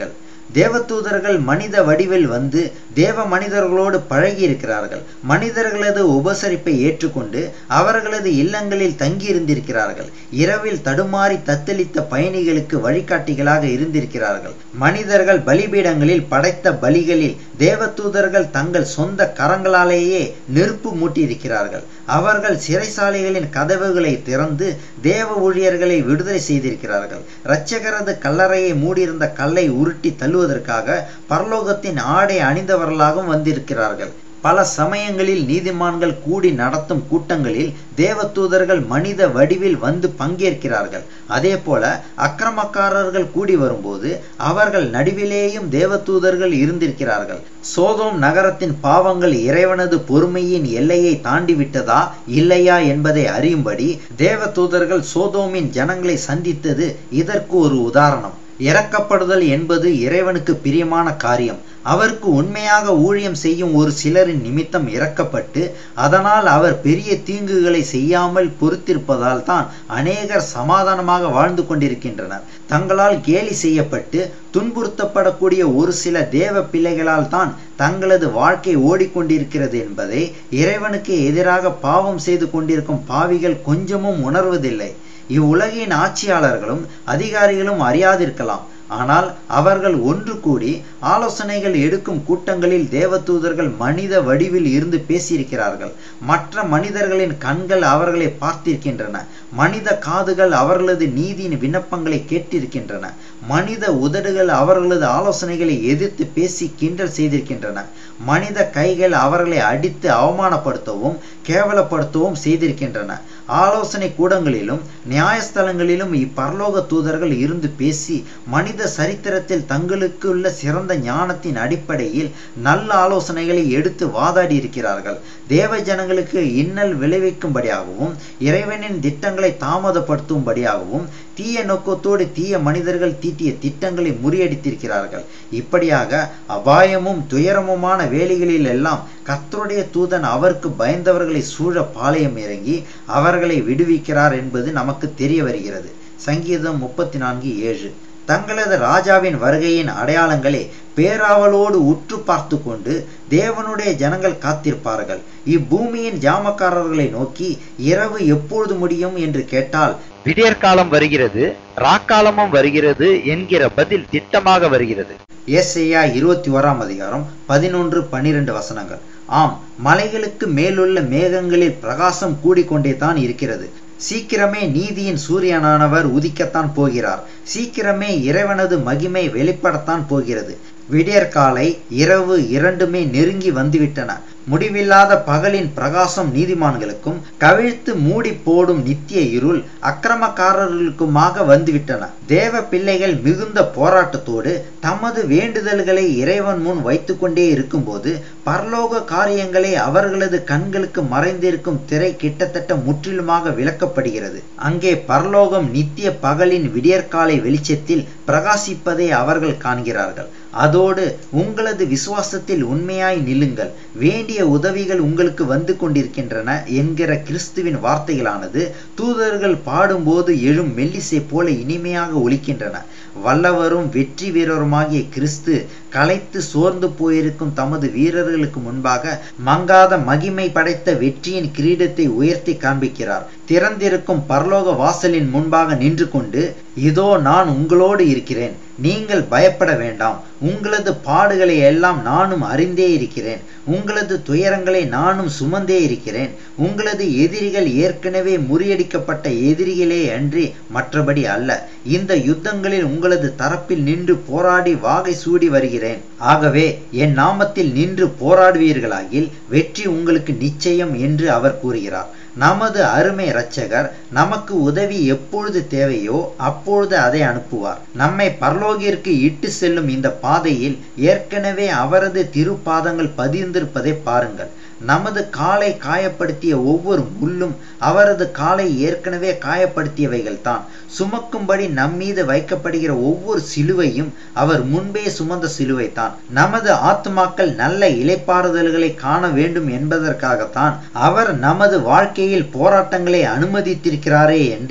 Speaker 1: தேவதூதர்கள் மனித வடிவில் வந்து தேவ மனிதர்களோடு பழகி இருக்கிறார்கள் மனிதர்களது உபசரிப்பை ஏற்றுக்கொண்டு அவர்களது இல்லங்களில் தங்கியிருந்திருக்கிறார்கள் இரவில் தடுமாறி தத்தளித்த பயணிகளுக்கு வழிகாட்டிகளாக இருந்திருக்கிறார்கள் மனிதர்கள் பலிபீடங்களில் படைத்த பலிகளில் தேவதூதர்கள் தங்கள் சொந்த கரங்களாலேயே நெருப்பு மூட்டியிருக்கிறார்கள் அவர்கள் சிறைசாலைகளின் கதவுகளை திறந்து தேவ ஊழியர்களை விடுதலை செய்திருக்கிறார்கள் இரட்சகரது கல்லறையை மூடியிருந்த கல்லை உருட்டி தள்ளுவதற்காக பரலோகத்தின் ஆடை அணிந்தவர்களாகவும் வந்திருக்கிறார்கள் பல சமயங்களில் நீதிமான்கள் கூடி நடத்தும் கூட்டங்களில் தேவதூதர்கள் மனித வடிவில் வந்து பங்கேற்கிறார்கள் அதே போல அக்கிரமக்காரர்கள் கூடி வரும்போது அவர்கள் நடுவிலேயும் தேவதூதர்கள் இருந்திருக்கிறார்கள் சோதோம் நகரத்தின் பாவங்கள் இறைவனது பொறுமையின் எல்லையை தாண்டிவிட்டதா இல்லையா என்பதை அறியும்படி தேவதூதர்கள் சோதோமின் ஜனங்களை சந்தித்தது இதற்கு ஒரு உதாரணம் இறக்கப்படுதல் என்பது இறைவனுக்கு பிரியமான காரியம் அவருக்கு உண்மையாக ஊழியம் செய்யும் ஒரு சிலரின் நிமித்தம் இறக்கப்பட்டு அதனால் அவர் பெரிய தீங்குகளை செய்யாமல் பொறுத்திருப்பதால் தான் அநேகர் சமாதானமாக வாழ்ந்து கொண்டிருக்கின்றனர் தங்களால் கேலி செய்யப்பட்டு துன்புறுத்தப்படக்கூடிய ஒரு சில தேவ பிள்ளைகளால் தான் தங்களது வாழ்க்கை ஓடிக்கொண்டிருக்கிறது என்பதை இறைவனுக்கு எதிராக பாவம் செய்து கொண்டிருக்கும் பாவிகள் கொஞ்சமும் உணர்வதில்லை இவ்வுலகின் ஆட்சியாளர்களும் அதிகாரிகளும் அறியாதிருக்கலாம் ஆனால் அவர்கள் ஒன்று கூடி ஆலோசனைகள் எடுக்கும் கூட்டங்களில் தேவதூதர்கள் மனித வடிவில் இருந்து பேசியிருக்கிறார்கள் மற்ற மனிதர்களின் கண்கள் அவர்களை பார்த்திருக்கின்றன மனித காதுகள் அவர்களது நீதியின் விண்ணப்பங்களை கேட்டிருக்கின்றன மனித உதடுகள் அவர்களது ஆலோசனைகளை எதிர்த்து பேசி கிண்டல் செய்திருக்கின்றன மனித கைகள் அவர்களை அடித்து அவமானப்படுத்தவும் கேவலப்படுத்தவும் செய்திருக்கின்றன ஆலோசனை கூடங்களிலும் நியாயஸ்தலங்களிலும் இப்பரலோக தூதர்கள் இருந்து பேசி மனித சரித்திரத்தில் தங்களுக்கு உள்ள சிறந்த ஞானத்தின் அடிப்படையில் நல்ல ஆலோசனைகளை எடுத்து வாதாடி இருக்கிறார்கள் தேவ ஜனங்களுக்கு இன்னல் விளைவிக்கும்படியாகவும் இறைவனின் திட்டங்களை தாமதப்படுத்தும்படியாகவும் தீய நோக்கத்தோடு தீய மனிதர்கள் தீட்டிய திட்டங்களை முறியடித்திருக்கிறார்கள் இப்படியாக அபாயமும் துயரமுமான வேலைகளில் எல்லாம் கர்த்தருடைய தூதன் அவருக்கு பயந்தவர்களை சூழ பாளையம் இறங்கி அவர்களை விடுவிக்கிறார் என்பது நமக்கு தெரிய வருகிறது சங்கீதம் முப்பத்தி நான்கு ஏழு தங்களது ராஜாவின் வருகையின் அடையாளங்களை பேராவலோடு உற்று பார்த்து கொண்டு தேவனுடைய ஜனங்கள் காத்திருப்பார்கள் இப்பூமியின் ஜாமக்காரர்களை நோக்கி இரவு எப்பொழுது முடியும் என்று கேட்டால்
Speaker 2: விடியற்காலம் வருகிறது ராக்காலமும் வருகிறது என்கிற பதில் திட்டமாக வருகிறது
Speaker 1: ஏசையா இருபத்தி ஓராம் அதிகாரம் பதினொன்று பன்னிரண்டு வசனங்கள் ஆம் மலைகளுக்கு மேலுள்ள மேகங்களில் பிரகாசம் கூடிக்கொண்டே தான் இருக்கிறது சீக்கிரமே நீதியின் சூரியனானவர் உதிக்கத்தான் போகிறார் சீக்கிரமே இறைவனது மகிமை வெளிப்படத்தான் போகிறது விடியற்காலை இரவு இரண்டுமே நெருங்கி வந்துவிட்டன முடிவில்லாத பகலின் பிரகாசம் நீதிமான்களுக்கும் கவிழ்த்து மூடி போடும் நித்திய இருள் அக்கிரமக்காரர்களுக்குமாக வந்துவிட்டன தேவ பிள்ளைகள் மிகுந்த போராட்டத்தோடு தமது வேண்டுதல்களை இறைவன் முன் வைத்துக்கொண்டே இருக்கும்போது பரலோக காரியங்களை அவர்களது கண்களுக்கு மறைந்திருக்கும் திரை கிட்டத்தட்ட முற்றிலுமாக விளக்கப்படுகிறது அங்கே பரலோகம் நித்திய பகலின் விடியற்காலை வெளிச்சத்தில் பிரகாசிப்பதை அவர்கள் காண்கிறார்கள் அதோடு உங்களது விசுவாசத்தில் உண்மையாய் நில்லுங்கள் வேண்டிய உதவிகள் உங்களுக்கு வந்து கொண்டிருக்கின்றன என்கிற கிறிஸ்துவின் வார்த்தைகளானது தூதர்கள் பாடும்போது எழும் மெல்லிசை போல இனிமையாக ஒலிக்கின்றன வல்லவரும் வெற்றி வீரருமாகிய கிறிஸ்து களைத்து சோர்ந்து போயிருக்கும் தமது வீரர்களுக்கு முன்பாக மங்காத மகிமை படைத்த வெற்றியின் கிரீடத்தை உயர்த்தி காண்பிக்கிறார் திறந்திருக்கும் பரலோக வாசலின் முன்பாக நின்று கொண்டு இதோ நான் உங்களோடு இருக்கிறேன் நீங்கள் பயப்பட வேண்டாம் உங்களது பாடுகளை எல்லாம் நானும் அறிந்தே இருக்கிறேன் உங்களது துயரங்களை நானும் சுமந்தே இருக்கிறேன் உங்களது எதிரிகள் ஏற்கனவே முறியடிக்கப்பட்ட எதிரிகளே அன்றி மற்றபடி அல்ல இந்த யுத்தங்களில் உங்களது தரப்பில் நின்று போராடி வாகை சூடி வருகிறேன் ஆகவே என் நாமத்தில் நின்று போராடுவீர்களாகில் வெற்றி உங்களுக்கு நிச்சயம் என்று அவர் கூறுகிறார் நமது அருமை இரட்சகர் நமக்கு உதவி எப்பொழுது தேவையோ அப்பொழுது அதை அனுப்புவார் நம்மை பரலோகிற்கு இட்டு செல்லும் இந்த பாதையில் ஏற்கனவே அவரது திருப்பாதங்கள் பதிந்திருப்பதை பாருங்கள் நமது காலை காயப்படுத்திய ஒவ்வொரு முள்ளும் அவரது காலை ஏற்கனவே காயப்படுத்தியவைகள் தான் சுமக்கும்படி நம்மீது வைக்கப்படுகிற ஒவ்வொரு சிலுவையும் அவர் முன்பே சுமந்த சிலுவை தான் நமது ஆத்மாக்கள் நல்ல இலைப்பாறுதல்களை காண வேண்டும் என்பதற்காகத்தான் அவர் நமது வாழ்க்கையில் போராட்டங்களை அனுமதித்திருக்கிறாரே என்று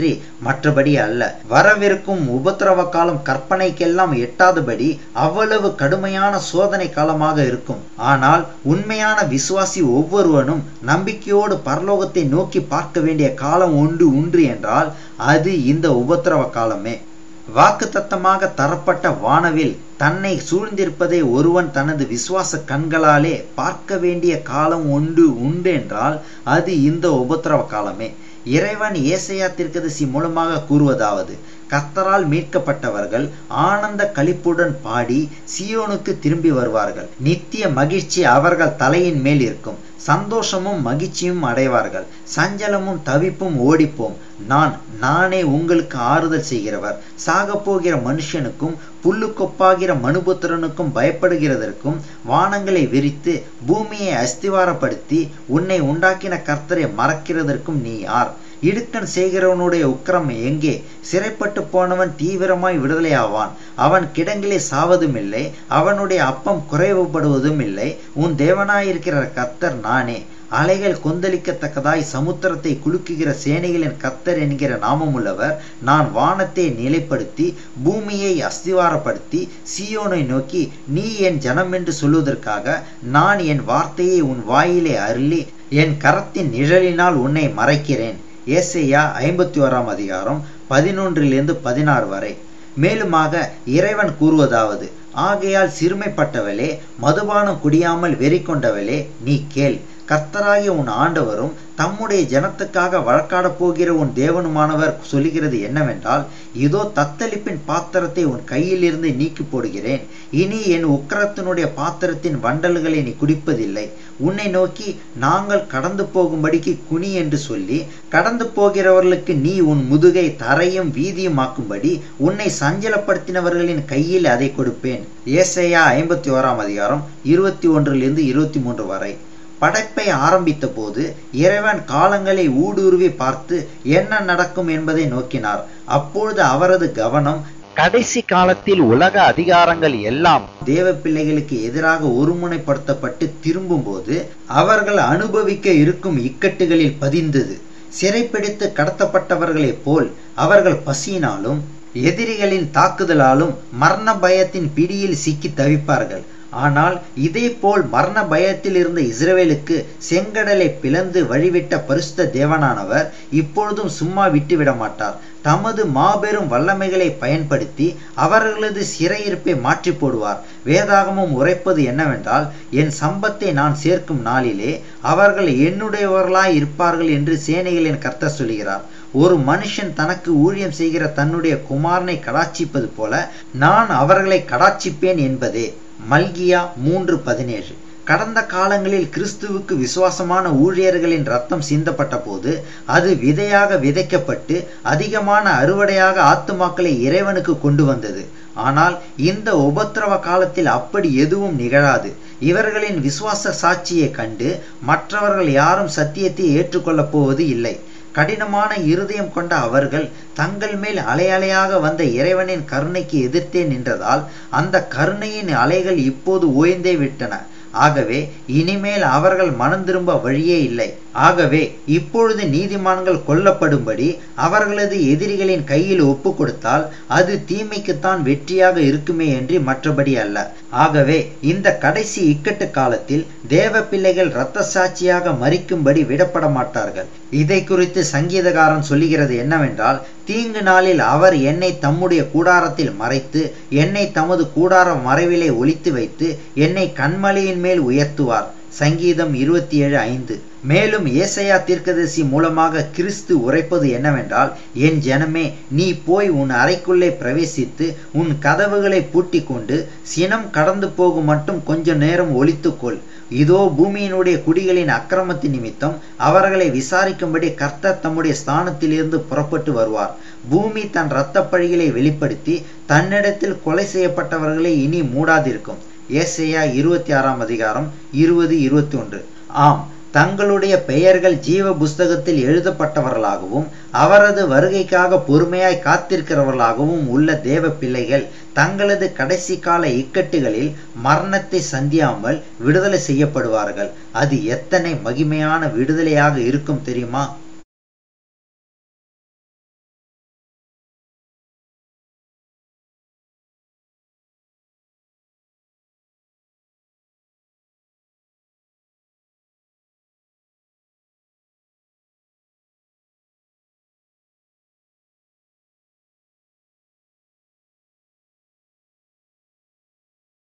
Speaker 1: மற்றபடி அல்ல வரவிருக்கும் உபத்திரவ காலம் கற்பனைக்கெல்லாம் எட்டாதபடி அவ்வளவு கடுமையான சோதனை காலமாக இருக்கும் ஆனால் உண்மையான விசுவாசி ஒவ்வொருவனும் நம்பிக்கையோடு பரலோகத்தை நோக்கி பார்க்க வேண்டிய காலம் உண்டு உண்டு என்றால் அது இந்த உபத்திரவ காலமே வாக்குத்தத்தமாக தரப்பட்ட வானவில் தன்னை சூழ்ந்திருப்பதை ஒருவன் தனது விசுவாச கண்களாலே பார்க்க வேண்டிய காலம் உண்டு உண்டு என்றால் அது இந்த உபத்திரவ காலமே இறைவன் ஏசையா தீர்க்கதரிசி மூலமாக கூறுவதாவது கர்த்தரால் மீட்கப்பட்டவர்கள் ஆனந்த களிப்புடன் பாடி சியோனுக்கு திரும்பி வருவார்கள் நித்திய மகிழ்ச்சி அவர்கள் தலையின் மேல் இருக்கும் சந்தோஷமும் மகிழ்ச்சியும் அடைவார்கள் சஞ்சலமும் தவிப்பும் ஓடிப்போம் நான் நானே உங்களுக்கு ஆறுதல் செய்கிறவர் சாக போகிற மனுஷனுக்கும் புல்லு கொப்பாகிற மனுபுத்திரனுக்கும் பயப்படுகிறதற்கும் வானங்களை விரித்து பூமியை அஸ்திவாரப்படுத்தி உன்னை உண்டாக்கின கர்த்தரை மறக்கிறதற்கும் நீ யார் இடுக்கன் செய்கிறவனுடைய உக்கிரம் எங்கே சிறைப்பட்டு போனவன் தீவிரமாய் விடுதலையாவான் அவன் கிடங்கிலே சாவதும் இல்லை அவனுடைய அப்பம் குறைவுபடுவதும் இல்லை உன் தேவனாயிருக்கிற கர்த்தர் நானே அலைகள் கொந்தளிக்கத்தக்கதாய் சமுத்திரத்தை குலுக்குகிற சேனைகளின் கர்த்தர் என்கிற நாமமுள்ளவர் நான் வானத்தை நிலைப்படுத்தி பூமியை அஸ்திவாரப்படுத்தி சியோனை நோக்கி நீ என் ஜனம் என்று சொல்வதற்காக நான் என் வார்த்தையை உன் வாயிலே அருளி என் கரத்தின் நிழலினால் உன்னை மறைக்கிறேன் ஏசையா ஐம்பத்தி ஓராம் அதிகாரம் பதினொன்றிலிருந்து பதினாறு வரை மேலுமாக இறைவன் கூறுவதாவது ஆகையால் சிறுமைப்பட்டவளே மதுபானம் குடியாமல் வெறி கொண்டவளே நீ கேள் கர்த்தராகிய உன் ஆண்டவரும் தம்முடைய ஜனத்துக்காக வழக்காடப் போகிற உன் தேவனுமானவர் சொல்லுகிறது என்னவென்றால் இதோ தத்தளிப்பின் பாத்திரத்தை உன் கையிலிருந்து நீக்கி போடுகிறேன் இனி என் உக்கரத்தினுடைய பாத்திரத்தின் வண்டல்களை நீ குடிப்பதில்லை உன்னை நோக்கி நாங்கள் கடந்து போகும்படிக்கு குனி என்று சொல்லி கடந்து போகிறவர்களுக்கு நீ உன் முதுகை தரையும் வீதியுமாக்கும்படி உன்னை சஞ்சலப்படுத்தினவர்களின் கையில் அதை கொடுப்பேன் ஏசையா ஐம்பத்தி ஓராம் அதிகாரம் இருபத்தி ஒன்றிலிருந்து இருபத்தி மூன்று வரை படைப்பை ஆரம்பித்த போது இறைவன் காலங்களை ஊடுருவி பார்த்து என்ன நடக்கும் என்பதை நோக்கினார் அப்பொழுது அவரது கவனம்
Speaker 2: கடைசி காலத்தில் உலக அதிகாரங்கள் எல்லாம்
Speaker 1: தேவ பிள்ளைகளுக்கு எதிராக ஒருமுனைப்படுத்தப்பட்டு திரும்பும்போது அவர்கள் அனுபவிக்க இருக்கும் இக்கட்டுகளில் பதிந்தது சிறைப்பிடித்து கடத்தப்பட்டவர்களைப் போல் அவர்கள் பசியினாலும் எதிரிகளின் தாக்குதலாலும் மரண பயத்தின் பிடியில் சிக்கி தவிப்பார்கள் ஆனால் இதே போல் மரண பயத்தில் இருந்த இஸ்ரவேலுக்கு செங்கடலை பிளந்து வழிவிட்ட பரிசுத்த தேவனானவர் இப்பொழுதும் சும்மா விட்டுவிட மாட்டார் தமது மாபெரும் வல்லமைகளை பயன்படுத்தி அவர்களது சிறையிருப்பை மாற்றி போடுவார் வேதாகமும் உரைப்பது என்னவென்றால் என் சம்பத்தை நான் சேர்க்கும் நாளிலே அவர்கள் என்னுடையவர்களாய் இருப்பார்கள் என்று சேனைகளின் கர்த்தர் சொல்கிறார் ஒரு மனுஷன் தனக்கு ஊழியம் செய்கிற தன்னுடைய குமாரனை கடாட்சிப்பது போல நான் அவர்களை கடாட்சிப்பேன் என்பதே மல்கியா மூன்று பதினேழு கடந்த காலங்களில் கிறிஸ்துவுக்கு விசுவாசமான ஊழியர்களின் ரத்தம் சிந்தப்பட்ட போது அது விதையாக விதைக்கப்பட்டு அதிகமான அறுவடையாக ஆத்துமாக்களை இறைவனுக்கு கொண்டு வந்தது ஆனால் இந்த உபத்திரவ காலத்தில் அப்படி எதுவும் நிகழாது இவர்களின் விசுவாச சாட்சியை கண்டு மற்றவர்கள் யாரும் சத்தியத்தை ஏற்றுக்கொள்ளப் போவது இல்லை கடினமான இருதயம் கொண்ட அவர்கள் தங்கள் மேல் அலையலையாக வந்த இறைவனின் கருணைக்கு எதிர்த்தே நின்றதால் அந்த கருணையின் அலைகள் இப்போது ஓய்ந்தே விட்டன ஆகவே இனிமேல் அவர்கள் மனம் திரும்ப வழியே இல்லை ஆகவே இப்பொழுது நீதிமான்கள் கொல்லப்படும்படி அவர்களது எதிரிகளின் கையில் ஒப்பு கொடுத்தால் அது தீமைக்குத்தான் வெற்றியாக இருக்குமே என்று மற்றபடி அல்ல ஆகவே இந்த கடைசி இக்கட்டு காலத்தில் தேவ பிள்ளைகள் இரத்த சாட்சியாக மறிக்கும்படி விடப்பட மாட்டார்கள் இதை குறித்து சங்கீதகாரன் சொல்லுகிறது என்னவென்றால் தீங்கு நாளில் அவர் என்னை தம்முடைய கூடாரத்தில் மறைத்து என்னை தமது கூடார மறைவிலே ஒளித்து வைத்து என்னை கண்மலையின் மேல் உயர்த்துவார் சங்கீதம் இருபத்தி ஏழு ஐந்து மேலும் ஏசையா தீர்க்கதரிசி மூலமாக கிறிஸ்து உரைப்பது என்னவென்றால் என் ஜனமே நீ போய் உன் அறைக்குள்ளே பிரவேசித்து உன் கதவுகளை பூட்டி கொண்டு சினம் கடந்து போகும் மட்டும் கொஞ்ச நேரம் ஒழித்துக்கொள் இதோ பூமியினுடைய குடிகளின் அக்கிரமத்தின் நிமித்தம் அவர்களை விசாரிக்கும்படி கர்த்தர் தம்முடைய ஸ்தானத்திலிருந்து புறப்பட்டு வருவார் பூமி தன் இரத்த பழிகளை வெளிப்படுத்தி தன்னிடத்தில் கொலை செய்யப்பட்டவர்களை இனி மூடாதிருக்கும் ஏசையா இருபத்தி ஆறாம் அதிகாரம் இருபது இருபத்தி ஒன்று ஆம் தங்களுடைய பெயர்கள் ஜீவ புஸ்தகத்தில் எழுதப்பட்டவர்களாகவும் அவரது வருகைக்காக பொறுமையாய் காத்திருக்கிறவர்களாகவும் உள்ள தேவ பிள்ளைகள் தங்களது கடைசி கால இக்கட்டுகளில் மரணத்தை சந்தியாமல் விடுதலை செய்யப்படுவார்கள் அது எத்தனை மகிமையான விடுதலையாக இருக்கும் தெரியுமா